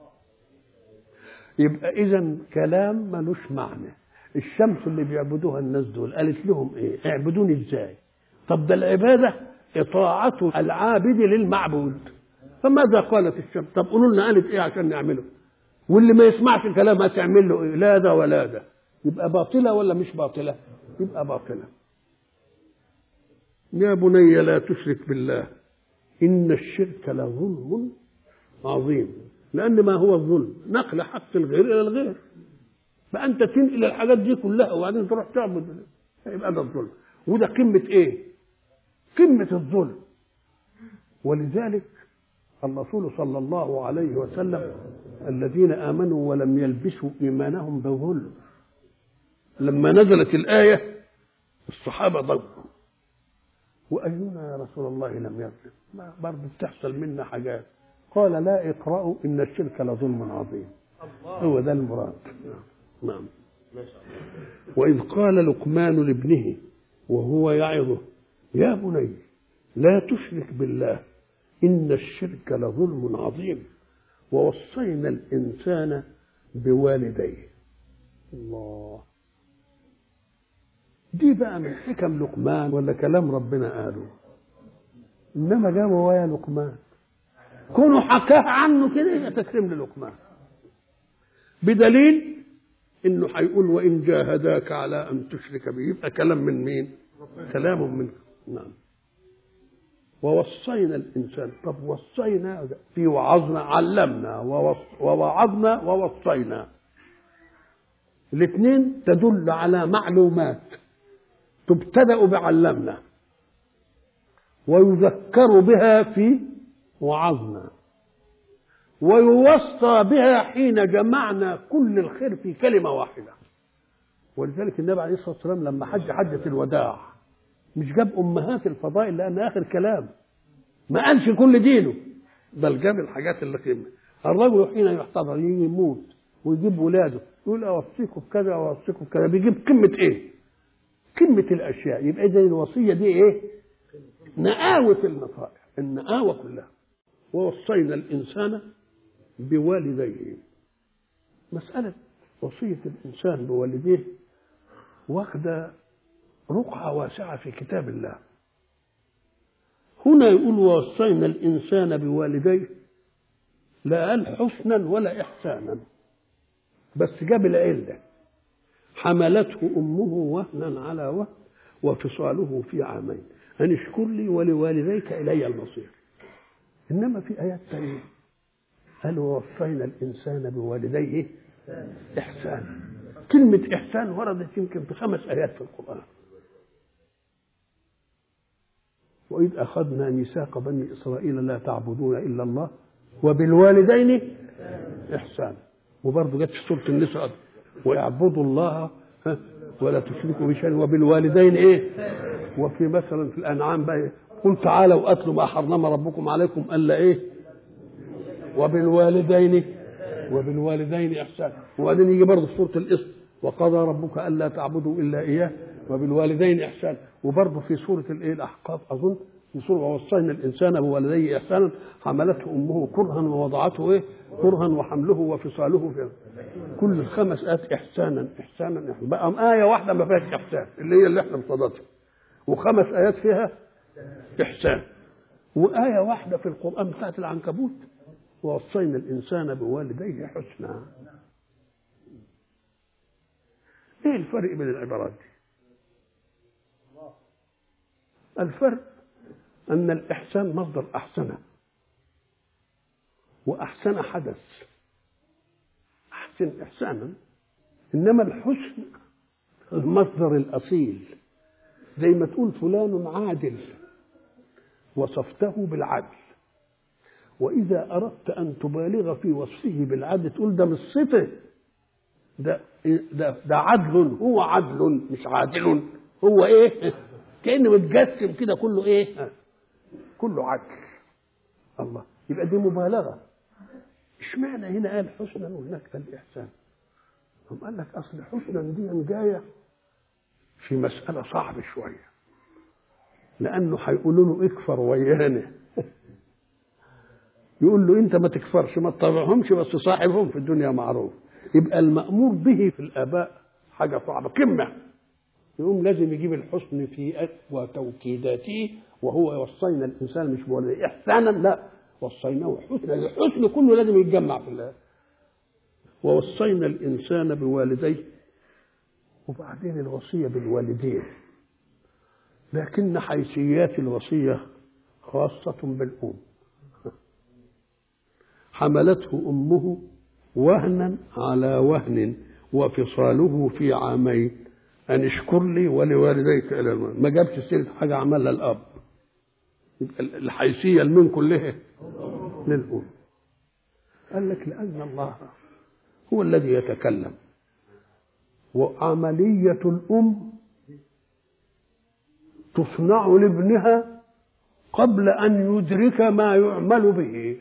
يبقى إذا كلام ملوش معنى الشمس اللي بيعبدوها الناس دول قالت لهم إيه اعبدوني إزاي طب ده العبادة إطاعة العابد للمعبود فماذا قالت الشمس طب قولوا لنا قالت إيه عشان نعمله واللي ما يسمعش الكلام هتعمل له ايه لا ده ولا ده يبقى باطلة ولا مش باطلة يبقى باطلة يا بني لا تشرك بالله إن الشرك لظلم عظيم لأن ما هو الظلم نقل حق الغير إلى الغير فأنت تنقل الحاجات دي كلها وبعدين تروح تعبد يبقى ده الظلم وده قمة إيه؟ قمة الظلم ولذلك الرسول صلى الله عليه وسلم الذين امنوا ولم يلبسوا ايمانهم بظلم لما نزلت الايه الصحابه ضجوا واينا يا رسول الله لم يظلم برضه بتحصل منا حاجات قال لا اقرأوا ان الشرك لظلم عظيم هو ده المراد نعم واذ قال لقمان لابنه وهو يعظه يا بني لا تشرك بالله إن الشرك لظلم عظيم ووصينا الإنسان بوالديه الله دي بقى من حكم لقمان ولا كلام ربنا قاله إنما جابوا ويا لقمان كونوا حكاه عنه كده يبقى تسليم للقمان بدليل انه هيقول وان جاهداك على ان تشرك به يبقى كلام من مين؟ كلام من نعم ووصينا الانسان طب وصينا في وعظنا علمنا ووعظنا ووصينا الاثنين تدل على معلومات تبتدا بعلمنا ويذكر بها في وعظنا ويوصى بها حين جمعنا كل الخير في كلمة واحدة ولذلك النبي عليه الصلاة والسلام لما حج حجة الوداع مش جاب أمهات الفضائل لأن آخر كلام ما قالش كل دينه بل جاب الحاجات اللي قيمة الرجل حين يحتضر يجي يموت ويجيب ولاده يقول أوصيكم بكذا أوصيكم بكذا بيجيب قمة إيه؟ قمة الأشياء يبقى إذا الوصية دي إيه؟ نقاوة النصائح النقاوة كلها ووصينا الإنسان بوالديه مسألة وصية الإنسان بوالديه واخدة رقعة واسعة في كتاب الله هنا يقول ووصينا الإنسان بوالديه لا قال حسنا ولا إحسانا بس جاب العلة حملته أمه وهنا على وهن وفصاله في عامين أن اشكر لي ولوالديك إلي المصير إنما في آيات ثانية قال ووصينا الإنسان بوالديه إحسانا كلمة إحسان وردت يمكن في خمس آيات في القرآن وإذ أخذنا ميثاق بني إسرائيل لا تعبدون إلا الله وبالوالدين إحسانا وبرضه جت في سورة النساء ويعبدوا الله ولا تشركوا بشيء وبالوالدين إيه وفي مثلا في الأنعام بقى قل تعالوا أتلوا ما حرم ربكم عليكم ألا إيه وبالوالدين وبالوالدين إحسانا وبعدين يجي برضه في سورة الإسم وقضى ربك ألا تعبدوا إلا إياه وبالوالدين إحسانا وبرضه في سورة الإيه الأحقاف أظن في سورة ووصينا الإنسان بوالديه إحسانا حملته أمه كرها ووضعته إيه كرها وحمله وفصاله في كل الخمس آيات إحسانا إحسانا إحسانا بقى آية واحدة ما فيهاش إحسان اللي هي اللي إحنا بصددها وخمس آيات فيها إحسان وآية واحدة في القرآن بتاعت العنكبوت ووصينا الإنسان بوالديه حسنا إيه الفرق بين العبارات دي؟ الفرق أن الإحسان مصدر أحسن وأحسن حدث أحسن إحسانا إنما الحسن المصدر الأصيل زي ما تقول فلان عادل وصفته بالعدل وإذا أردت أن تبالغ في وصفه بالعدل تقول ده مش صفة ده ده ده عدل هو عدل مش عادل هو إيه؟ كأنه متجسم كده كله إيه؟ كله عدل الله يبقى دي مبالغة اشمعنى هنا قال حسنا وهناك قال إحسان هم قال لك أصل حسنا دي جاية في مسألة صعبة شوية لأنه هيقولوا له اكفر ويانا يقول له انت ما تكفرش ما تطبعهمش بس صاحبهم في الدنيا معروف يبقى المأمور به في الآباء حاجة صعبة قمة يقوم لازم يجيب الحسن في أقوى توكيداته وهو وصينا الإنسان مش بولده إحسانا لا وصيناه حسنا الحسن كله لازم يتجمع في الله ووصينا الإنسان بوالديه وبعدين الوصية بالوالدين لكن حيثيات الوصية خاصة بالأم حملته أمه وهنا على وهن وفصاله في عامين أن اشكر لي ولوالديك إلى المال ما جابش سيرة حاجة عملها الأب يبقى الحيثية المن كلها للأم قال لك لأن الله هو الذي يتكلم وعملية الأم تصنع لابنها قبل أن يدرك ما يعمل به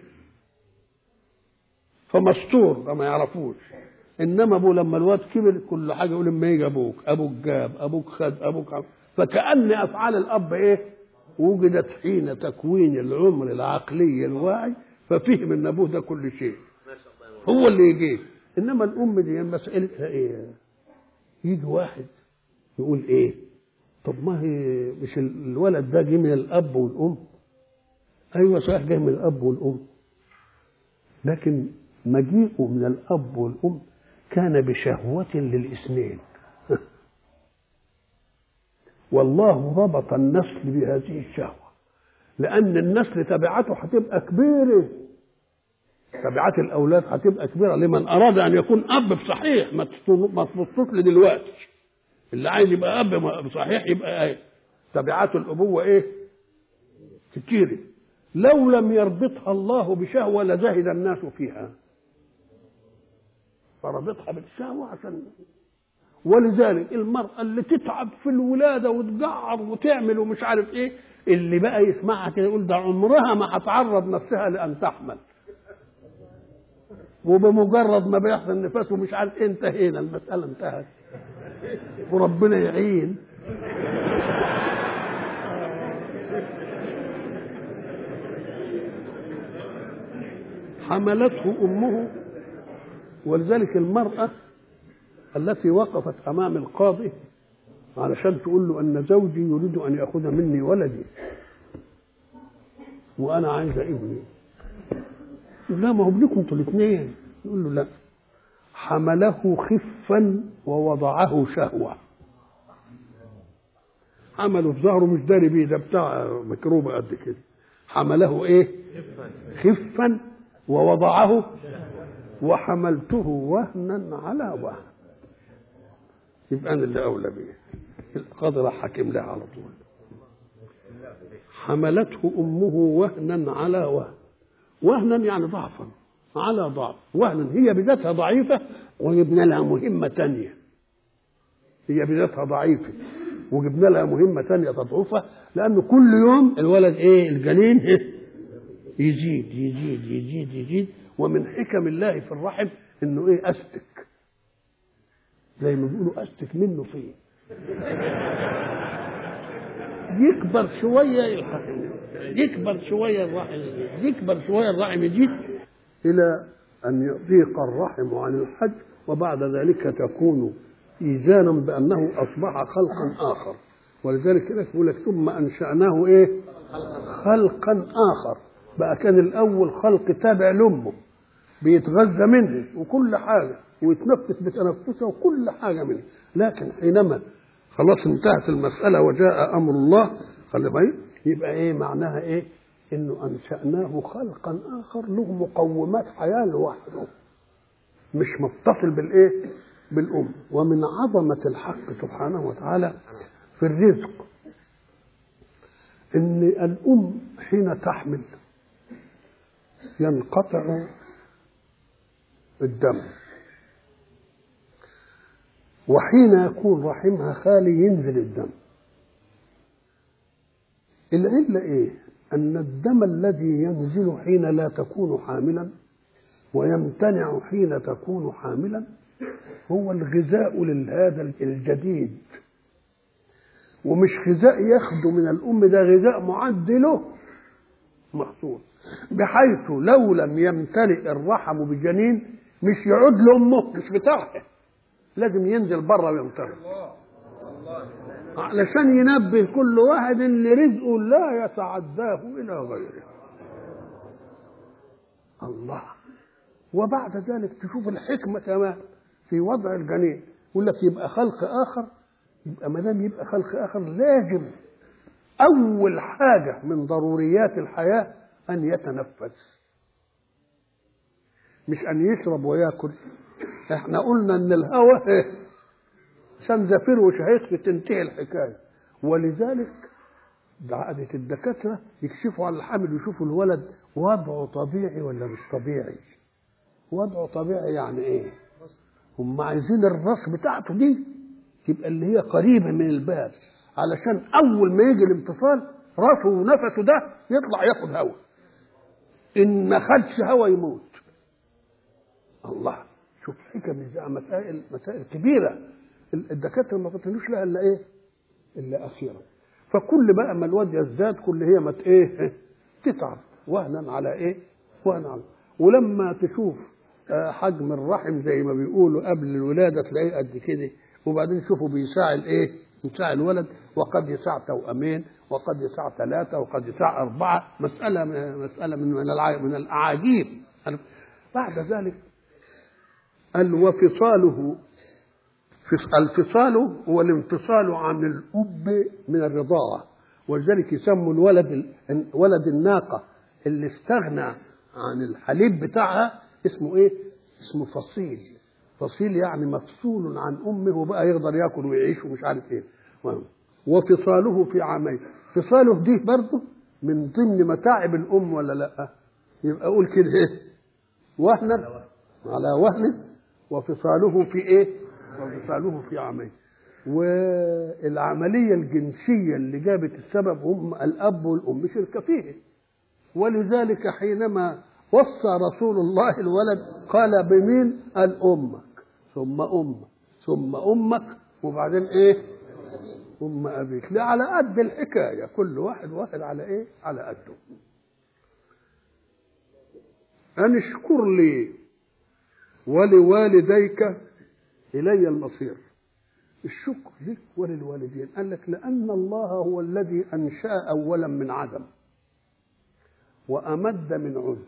فمستور فما يعرفوش انما ابوه لما الواد كبر كل حاجه يقول لما يجي ابوك ابوك جاب ابوك خد ابوك عم. فكان افعال الاب ايه وجدت حين تكوين العمر العقلي الواعي ففهم ان ابوه ده كل شيء هو اللي يجيب انما الام دي مسالتها ايه يجي واحد يقول ايه طب ما هي مش الولد ده جه من الاب والام ايوه صحيح جه من الاب والام لكن مجيئه من الاب والام كان بشهوة للاثنين والله ربط النسل بهذه الشهوة لأن النسل تبعته هتبقى كبيرة تبعات الأولاد هتبقى كبيرة لمن أراد أن يكون أب بصحيح ما تبصوش لي دلوقتي اللي عايز يبقى أب بصحيح يبقى إيه تبعات الأبوة إيه كتيرة لو لم يربطها الله بشهوة لزهد الناس فيها فربطها بالشهوة عشان ولذلك المرأة اللي تتعب في الولادة وتجعر وتعمل ومش عارف ايه اللي بقى يسمعها كده يقول ده عمرها ما هتعرض نفسها لأن تحمل وبمجرد ما بيحصل نفاس ومش عارف ايه انتهينا المسألة انتهت وربنا يعين حملته امه ولذلك المراه التي وقفت امام القاضي علشان تقول له ان زوجي يريد ان ياخذ مني ولدي وانا عايزه ابني يقول لا ما هو ابنكم انتوا الاثنين يقول له لا حمله خفا ووضعه شهوه حمله في ظهره مش داري بيه ده بتاع مكروبه قد كده حمله ايه خفا ووضعه وحملته وهنا على وهن يبقى انا اللي اولى بيه القاضي راح حاكم لها على طول حملته امه وهنا على وهن وهنا يعني ضعفا على ضعف وهنا هي بذاتها ضعيفه وجبنا لها مهمه تانية هي بذاتها ضعيفه وجبنا لها مهمه تانية تضعفها لانه كل يوم الولد ايه الجنين إيه؟ يزيد يزيد يزيد يزيد ومن حكم الله في الرحم انه ايه استك زي ما بيقولوا استك منه فيه يكبر شويه يلحق يكبر شويه الرحم يزيد يكبر شويه الرحم يزيد الى ان يضيق الرحم عن الحج وبعد ذلك تكون ايزانا بانه اصبح خلقا اخر ولذلك كده يقول لك ثم انشاناه ايه خلقا اخر بقى كان الاول خلق تابع لامه بيتغذى منه وكل حاجه ويتنفس بتنفسه وكل حاجه منه لكن حينما خلاص انتهت المساله وجاء امر الله خلي بالك يبقى ايه معناها ايه انه انشاناه خلقا اخر له مقومات حياه لوحده مش متصل بالايه بالام ومن عظمه الحق سبحانه وتعالى في الرزق ان الام حين تحمل ينقطع الدم وحين يكون رحمها خالي ينزل الدم العلة ايه ان الدم الذي ينزل حين لا تكون حاملا ويمتنع حين تكون حاملا هو الغذاء لهذا الجديد ومش غذاء ياخده من الام ده غذاء معد له مخصوص بحيث لو لم يمتلئ الرحم بجنين مش يعود لامه مش بتاعها لازم ينزل بره ويمتلئ علشان ينبه كل واحد ان رزقه لا يتعداه الى غيره الله وبعد ذلك تشوف الحكمه كمان في وضع الجنين يقول لك يبقى خلق اخر يبقى ما دام يبقى خلق اخر لازم اول حاجه من ضروريات الحياه ان يتنفس مش ان يشرب وياكل احنا قلنا ان الهواء عشان زفير وشهيق تنتهي الحكايه ولذلك عادة الدكاترة يكشفوا على الحامل ويشوفوا الولد وضعه طبيعي ولا مش طبيعي وضعه طبيعي يعني ايه هم عايزين الراس بتاعته دي تبقى اللي هي قريبة من البال علشان أول ما يجي الانفصال راسه ونفسه ده يطلع ياخد هواء إن ما خدش هواء يموت الله شوف حكم ازاي مسائل مسائل كبيرة الدكاترة ما فطنوش لها إلا إيه؟ إلا أخيرا فكل بقى ما الواد يزداد كل هي ما إيه؟ تتعب وهنا على إيه؟ وهنا على ولما تشوف حجم الرحم زي ما بيقولوا قبل الولاده تلاقيه قد كده وبعدين شوفوا بيساع الايه؟ يساع الولد وقد يساع توأمين وقد يساع ثلاثه وقد يساع اربعه مساله مساله من من الاعاجيب بعد ذلك قال وفصاله الفصال هو الانفصال عن الاب من الرضاعه ولذلك يسموا الولد ولد الناقه اللي استغنى عن الحليب بتاعها اسمه ايه؟ اسمه فصيل فصيل يعني مفصول عن امه وبقى يقدر ياكل ويعيش ومش عارف ايه وفصاله في عامين فصاله دي برضه من ضمن متاعب الام ولا لا يبقى اقول كده ايه وهنا على وهن وفصاله في ايه وفصاله في عامين والعمليه الجنسيه اللي جابت السبب هم الاب والام شركه فيه ولذلك حينما وصى رسول الله الولد قال بمين قال امك ثم امك ثم امك وبعدين ايه ام ابيك لا على قد الحكايه كل واحد واحد على ايه على قده ان اشكر لي ولوالديك الي المصير الشكر لك وللوالدين قال لك لان الله هو الذي انشا اولا من عدم وامد من عدم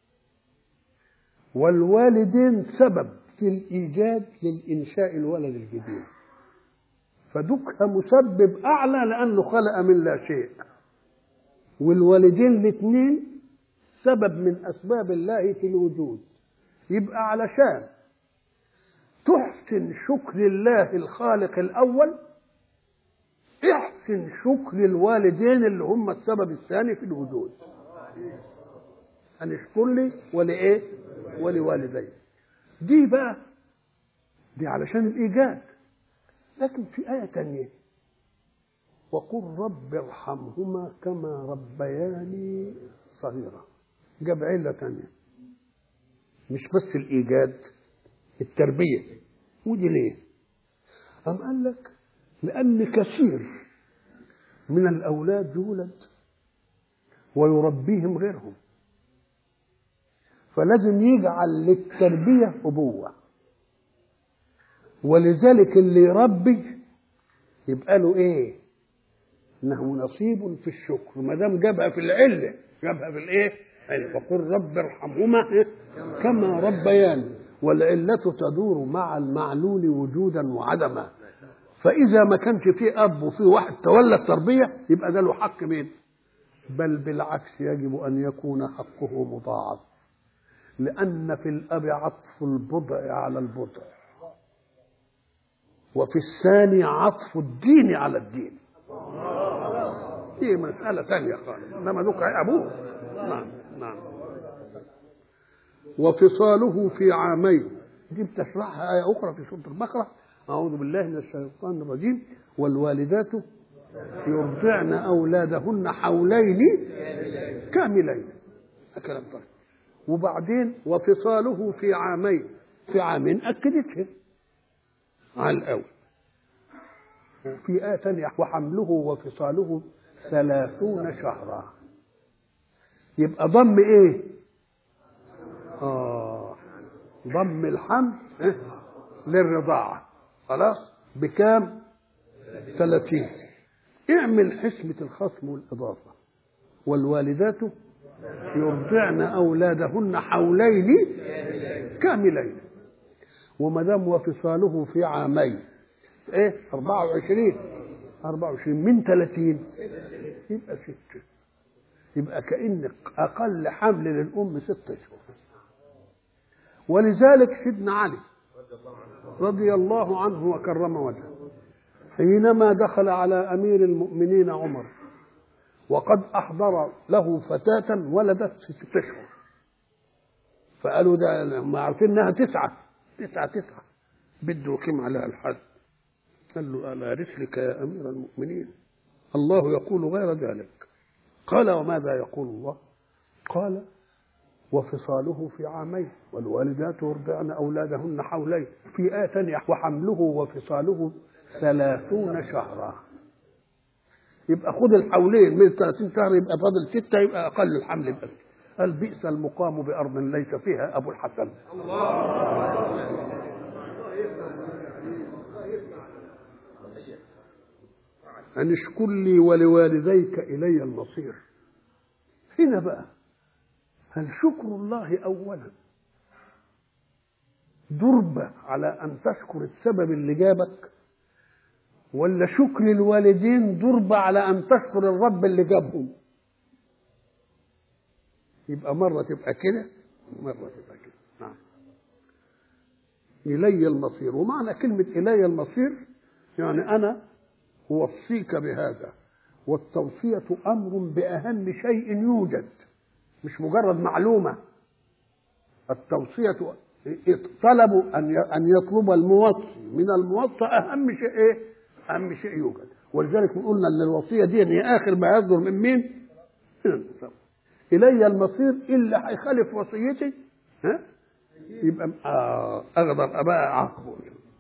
والوالدين سبب في الايجاد للانشاء الولد الجديد فدك مسبب اعلى لانه خلق من لا شيء والوالدين الاثنين سبب من اسباب الله في الوجود يبقى علشان تحسن شكر الله الخالق الاول احسن شكر الوالدين اللي هم السبب الثاني في الوجود أن اشكر لي ولإيه؟ ولوالدي دي بقى دي علشان الإيجاد لكن في آية تانية وقل رب ارحمهما كما ربياني صغيرا جاب علة تانية مش بس الإيجاد التربية ودي ليه؟ أم قال لك لأن كثير من الأولاد يولد ويربيهم غيرهم فلازم يجعل للتربية أبوة ولذلك اللي يربي يبقى له إيه؟ إنه نصيب في الشكر ما دام جابها في العلة جابها في الإيه؟ يعني وقل رب ارحمهما كما ربياني والعلة تدور مع المعلول وجودا وعدما فإذا ما كانش فيه أب وفيه واحد تولى التربية يبقى ده له حق مين؟ بل بالعكس يجب أن يكون حقه مضاعف لأن في الأب عطف البضع على البضع وفي الثاني عطف الدين على الدين دي مسألة ثانية خالص إنما ذوق أبوه نعم نعم وفصاله في عامين دي بتشرحها آية أخرى في سورة البقرة أعوذ بالله من الشيطان الرجيم والوالدات يرضعن أولادهن حولين كاملين كلام طيب وبعدين وفصاله في عامين في عامين أكدتها على الأول وفي آية ثانية وحمله وفصاله ثلاثون شهرا يبقى ضم إيه؟ آه ضم الحمل إيه؟ للرضاعة خلاص بكام؟ ثلاثين اعمل حسبة الخصم والإضافة والوالدات يرضعن أولادهن حولين كاملين وما دام وفصاله في عامين ايه 24 24 من 30 يبقى ستة يبقى كأن أقل حمل للأم ست أشهر ولذلك سيدنا علي رضي الله عنه وكرم وجهه حينما دخل على أمير المؤمنين عمر وقد أحضر له فتاة ولدت في ست أشهر فقالوا ده هم عارفين إنها تسعة تسعة تسعة بده يقيم عليها الحد قال له ألا رسلك يا أمير المؤمنين الله يقول غير ذلك قال وماذا يقول الله قال وفصاله في عامين والوالدات يرضعن أولادهن حولين في آية ثانية وحمله وفصاله ثلاثون شهرا يبقى خد الحولين من 30 شهر يبقى فاضل ستة يبقى أقل الحمل بس قال بئس المقام بأرض ليس فيها أبو الحسن أن اشكر لي ولوالديك إلي المصير هنا بقى هل شكر الله أولا ضربة على أن تشكر السبب اللي جابك ولا شكر الوالدين ضربة على أن تشكر الرب اللي جابهم يبقى مرة تبقى كده ومرة تبقى كده نعم إلي المصير ومعنى كلمة إلي المصير يعني أنا أوصيك بهذا والتوصية أمر بأهم شيء يوجد مش مجرد معلومة التوصية طلبوا أن أن يطلب الموصي من الموصى أهم شيء إيه؟ أهم شيء يوجد ولذلك قلنا أن الوصية دي هي آخر ما يصدر من مين؟ إلي المصير إلا هيخالف وصيتي ها؟ يبقى آه أغدر أباء عاقبه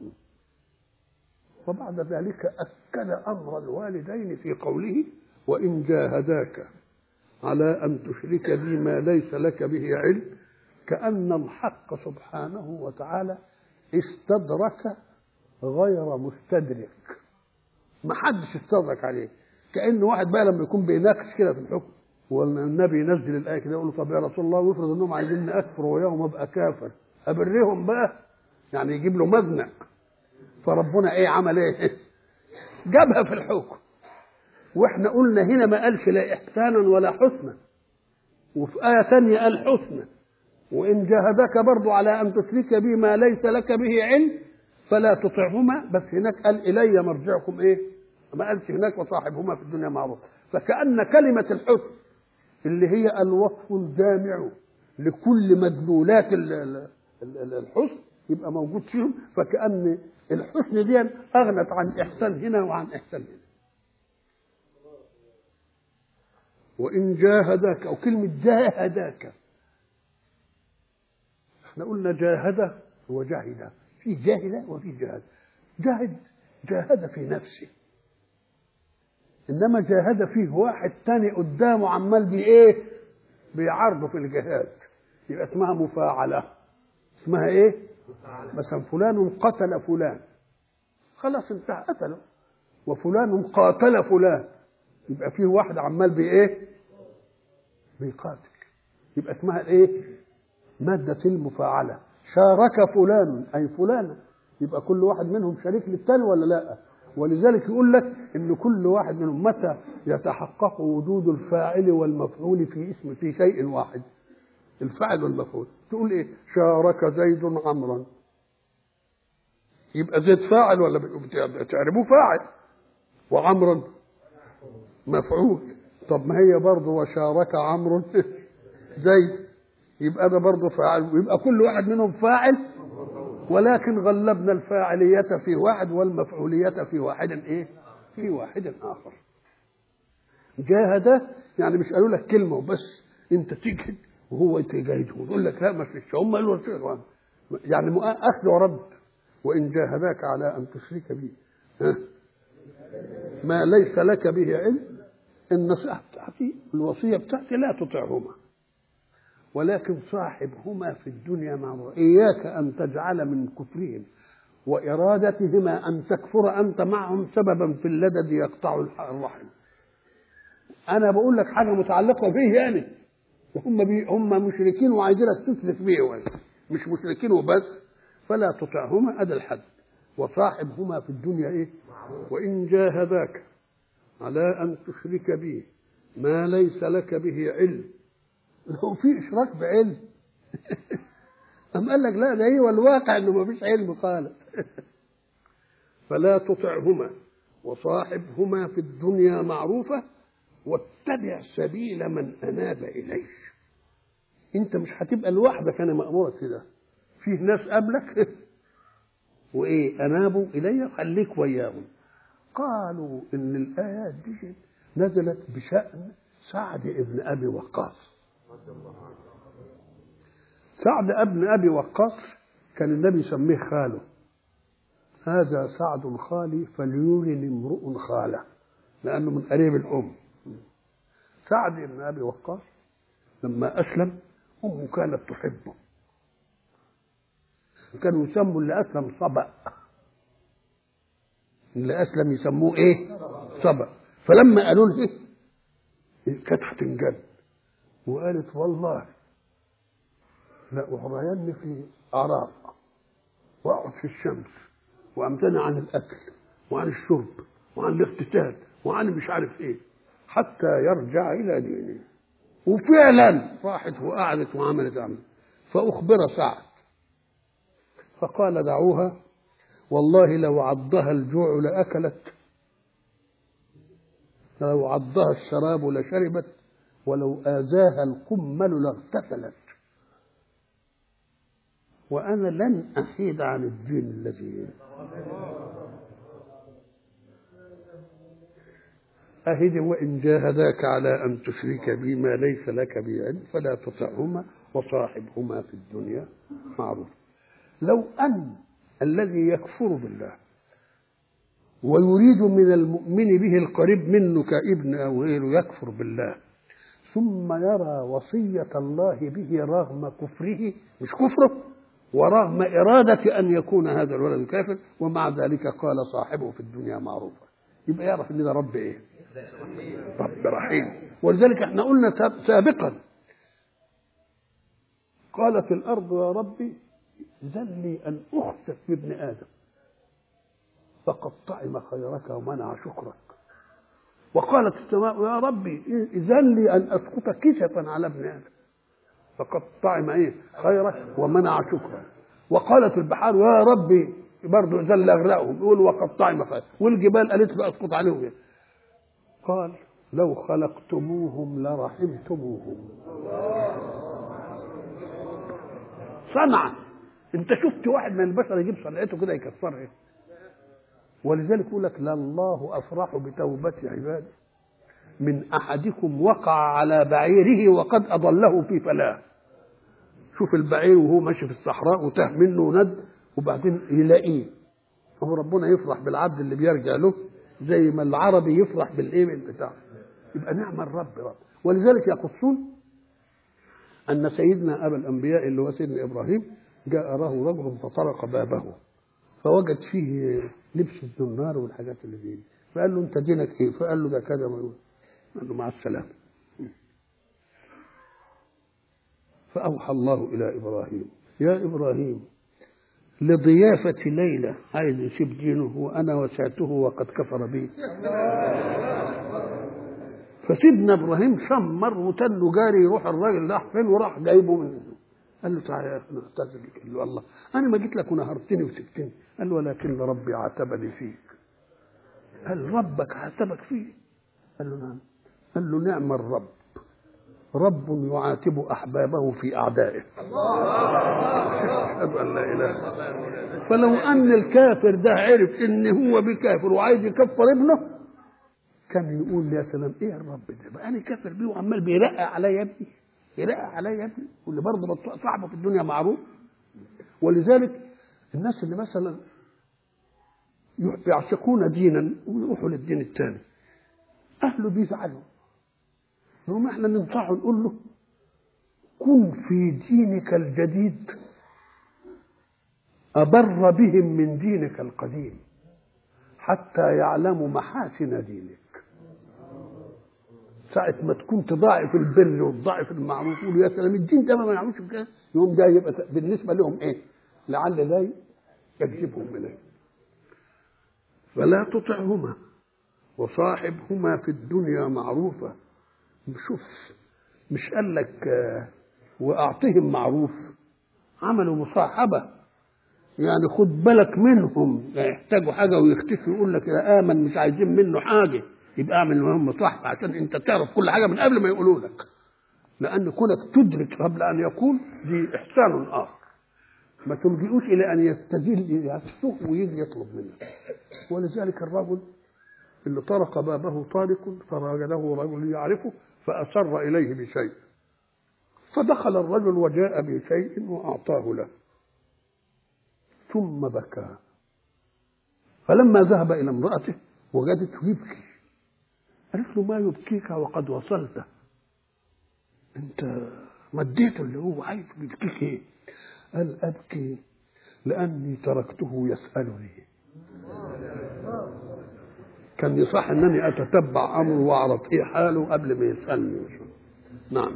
وبعد ذلك أكد أمر الوالدين في قوله وإن جاهداك على أن تشرك بي ما ليس لك به علم كأن الحق سبحانه وتعالى استدرك غير مستدرك ما حدش استدرك عليه كأن واحد بقى لما يكون بيناقش كده في الحكم والنبي ينزل الآية كده يقول له طب يا رسول الله ويفرض انهم عايزين اكفر وياهم ابقى كافر ابرهم بقى يعني يجيب له مزنق فربنا ايه عمل ايه جابها في الحكم واحنا قلنا هنا ما قالش لا احسانا ولا حسنا وفي آية ثانية قال حسنا وإن جاهدك برضو على أن تشرك بي ما ليس لك به علم فلا تطعهما بس هناك قال إلي مرجعكم إيه ما قالش هناك وصاحبهما في الدنيا معروف فكأن كلمة الحسن اللي هي الوصف الجامع لكل مدلولات الحسن يبقى موجود فيهم فكأن الحسن دي أغنت عن إحسان هنا وعن إحسان هنا وإن جاهداك أو كلمة جاهداك احنا قلنا جاهد وجاهد في جاهد وفي جاهد جاهد جاهد في نفسه انما جاهد فيه واحد تاني قدامه عمال بايه بيعرضه في الجهاد يبقى اسمها مفاعله اسمها ايه مثلا فلان قتل فلان خلاص انتهى قتله وفلان قاتل فلان يبقى فيه واحد عمال بايه بيقاتل يبقى اسمها ايه مادة المفاعلة شارك فلان أي فلانة يبقى كل واحد منهم شريك للتاني ولا لا ولذلك يقول لك ان كل واحد منهم متى يتحقق وجود الفاعل والمفعول في اسم في شيء واحد الفاعل والمفعول تقول ايه شارك زيد عمرا يبقى زيد فاعل ولا تعرفوه فاعل وعمرا مفعول طب ما هي برضه وشارك عمرو زيد يبقى ده برضه فاعل ويبقى كل واحد منهم فاعل ولكن غلبنا الفاعلية في واحد والمفعولية في واحد ايه؟ في واحد آخر. جاهد يعني مش قالوا لك كلمة وبس أنت تجهد وهو يتجاهد ويقول لك لا ما فيش هم قالوا يعني أخذ ورد وإن جاهداك على أن تشرك بي ما ليس لك به علم النصيحة بتاعتي الوصية بتاعتي لا تطعهما ولكن صاحبهما في الدنيا معروف إياك أن تجعل من كفرهم وإرادتهما أن تكفر أنت معهم سببا في اللدد يقطع الرحم أنا بقول لك حاجة متعلقة به يعني هم بي هم مشركين وعايزينك تشرك بيه مش مشركين وبس فلا تطعهما أدى الحد وصاحبهما في الدنيا إيه وإن جاهداك على أن تشرك بي ما ليس لك به علم لو في اشراك بعلم أم قال لك لا ده هو الواقع انه ما فيش علم قالت فلا تطعهما وصاحبهما في الدنيا معروفة واتبع سبيل من أناب إليه أنت مش هتبقى لوحدك أنا مأمورك كده فيه ناس قبلك وإيه أنابوا إلي خليك وياهم قالوا إن الآيات دي نزلت بشأن سعد ابن أبي وقاص سعد ابن ابي وقاص كان النبي يسميه خاله هذا سعد خالي فليولن امرؤ خاله لانه من قريب الام سعد بن ابي وقاص لما اسلم امه كانت تحبه كانوا يسموا اللي اسلم صبأ اللي اسلم يسموه ايه صبأ فلما قالوا له كانت هتنجن وقالت والله لا أحرين في عراق وأقعد في الشمس وأمتنع عن الأكل وعن الشرب وعن الاغتسال وعن مش عارف إيه حتى يرجع إلى دينه وفعلا راحت وقعدت وعملت عمل فأخبر سعد فقال دعوها والله لو عضها الجوع لأكلت لو عضها الشراب لشربت ولو آذاها القمل لاغتسلت وأنا لن أحيد عن الدين الذي أهد وإن جاهداك على أن تشرك بي ما ليس لك به علم فلا تطعهما وصاحبهما في الدنيا معروف لو أن الذي يكفر بالله ويريد من المؤمن به القريب منه كابن أو غيره يكفر بالله ثم يرى وصية الله به رغم كفره مش كفره ورغم إرادة أن يكون هذا الولد كافر ومع ذلك قال صاحبه في الدنيا معروفا يبقى يعرف ان ده رب ايه؟ رب رحيم ولذلك احنا قلنا سابقا قالت الارض يا ربي ذل لي ان اخسف بابن ادم فقد طعم خيرك ومنع شكرك وقالت السماء يا ربي اذن لي ان اسقط كسفا على ابن ادم فقد طعم ايه خيرك ومنع شكرك وقالت البحار يا ربي برضه ذل اغرقهم يقول وقد طعم خير والجبال قالت له اسقط عليهم إيه؟ قال لو خلقتموهم لرحمتموهم صنعا انت شفت واحد من البشر يجيب صنعته كده يكسرها إيه؟ ولذلك يقول لك لله افرح بتوبه عباده من احدكم وقع على بعيره وقد اضله في فلاه شوف البعير وهو ماشي في الصحراء وتاه منه ند وبعدين يلاقيه هو ربنا يفرح بالعبد اللي بيرجع له زي ما العربي يفرح بالايه بتاعه يبقى نعم الرب رب ولذلك يقصون ان سيدنا ابا الانبياء اللي هو سيدنا ابراهيم جاء له رجل فطرق بابه فوجد فيه لبس النار والحاجات اللي فيه فقال له انت دينك ايه؟ فقال له ده كذا قال له مع السلامه فأوحى الله إلى إبراهيم يا إبراهيم لضيافة ليلى عايز يسيب دينه وأنا وسعته وقد كفر بي فسيدنا إبراهيم شمر وتنه جاري يروح الراجل راح فين وراح جايبه من قال له تعالى يا أخي نعتذر بك قال له الله أنا ما جيت لك ونهرتني وسبتني قال له ولكن ربي عاتبني فيك هل ربك عاتبك فيه قال له نعم قال له نعم الرب رب يعاتب احبابه في اعدائه اشهد ان لا اله فلو ان الكافر ده عرف ان هو بكافر وعايز يكفر ابنه كان يقول يا سلام ايه الرب ده بقى انا كافر بيه وعمال بيرقع عليا يا ابني يرقع عليا يا ابني واللي برضه صاحبه في الدنيا معروف ولذلك الناس اللي مثلا يعشقون دينا ويروحوا للدين الثاني اهله بيزعلوا نقوم احنا ننصحه نقول له كن في دينك الجديد أبر بهم من دينك القديم حتى يعلموا محاسن دينك ساعة ما تكون تضاعف البر وتضاعف المعروف يقول يا سلام الدين ده ما يعملوش كده يوم ده يبقى بالنسبة لهم ايه؟ لعل لا يجذبهم إليه فلا تطعهما وصاحبهما في الدنيا معروفا شوف مش قال لك واعطهم معروف عملوا مصاحبه يعني خد بالك منهم يحتاجوا حاجه ويختفي يقول لك يا امن مش عايزين منه حاجه يبقى اعمل معاهم مصاحبه عشان انت تعرف كل حاجه من قبل ما يقولوا لك لان كونك تدرك قبل ان يقول دي احسان اخر ما تلجئوش الى ان يستدل يسوق ويجي يطلب منك ولذلك الرجل اللي طرق بابه طارق فوجده رجل يعرفه فأسر إليه بشيء فدخل الرجل وجاء بشيء وأعطاه له ثم بكى فلما ذهب إلى امرأته وجدته يبكي قالت له ما يبكيك وقد وصلت انت مديته اللي هو عايز يبكيك ايه قال ابكي لاني تركته يسالني كان يصح انني اتتبع امره واعرف ايه حاله قبل ما يسالني نعم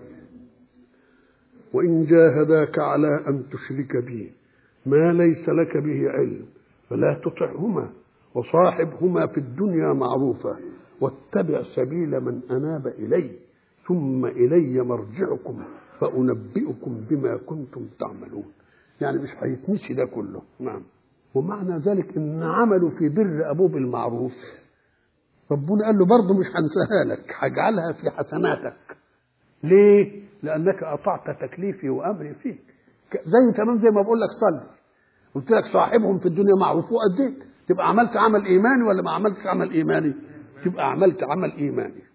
وان جاهداك على ان تشرك بي ما ليس لك به علم فلا تطعهما وصاحبهما في الدنيا معروفا واتبع سبيل من اناب الي ثم الي مرجعكم فانبئكم بما كنتم تعملون يعني مش هيتنسي ده كله نعم ومعنى ذلك ان عمله في بر ابوه بالمعروف ربنا قال له برضه مش هنساها لك هجعلها في حسناتك ليه؟ لأنك أطعت تكليفي وأمري فيك زي تمام زي ما بقول لك صلي قلت لك صاحبهم في الدنيا معروف وأديت تبقى عملت عمل إيماني ولا ما عملتش عمل إيماني؟ تبقى عملت عمل إيماني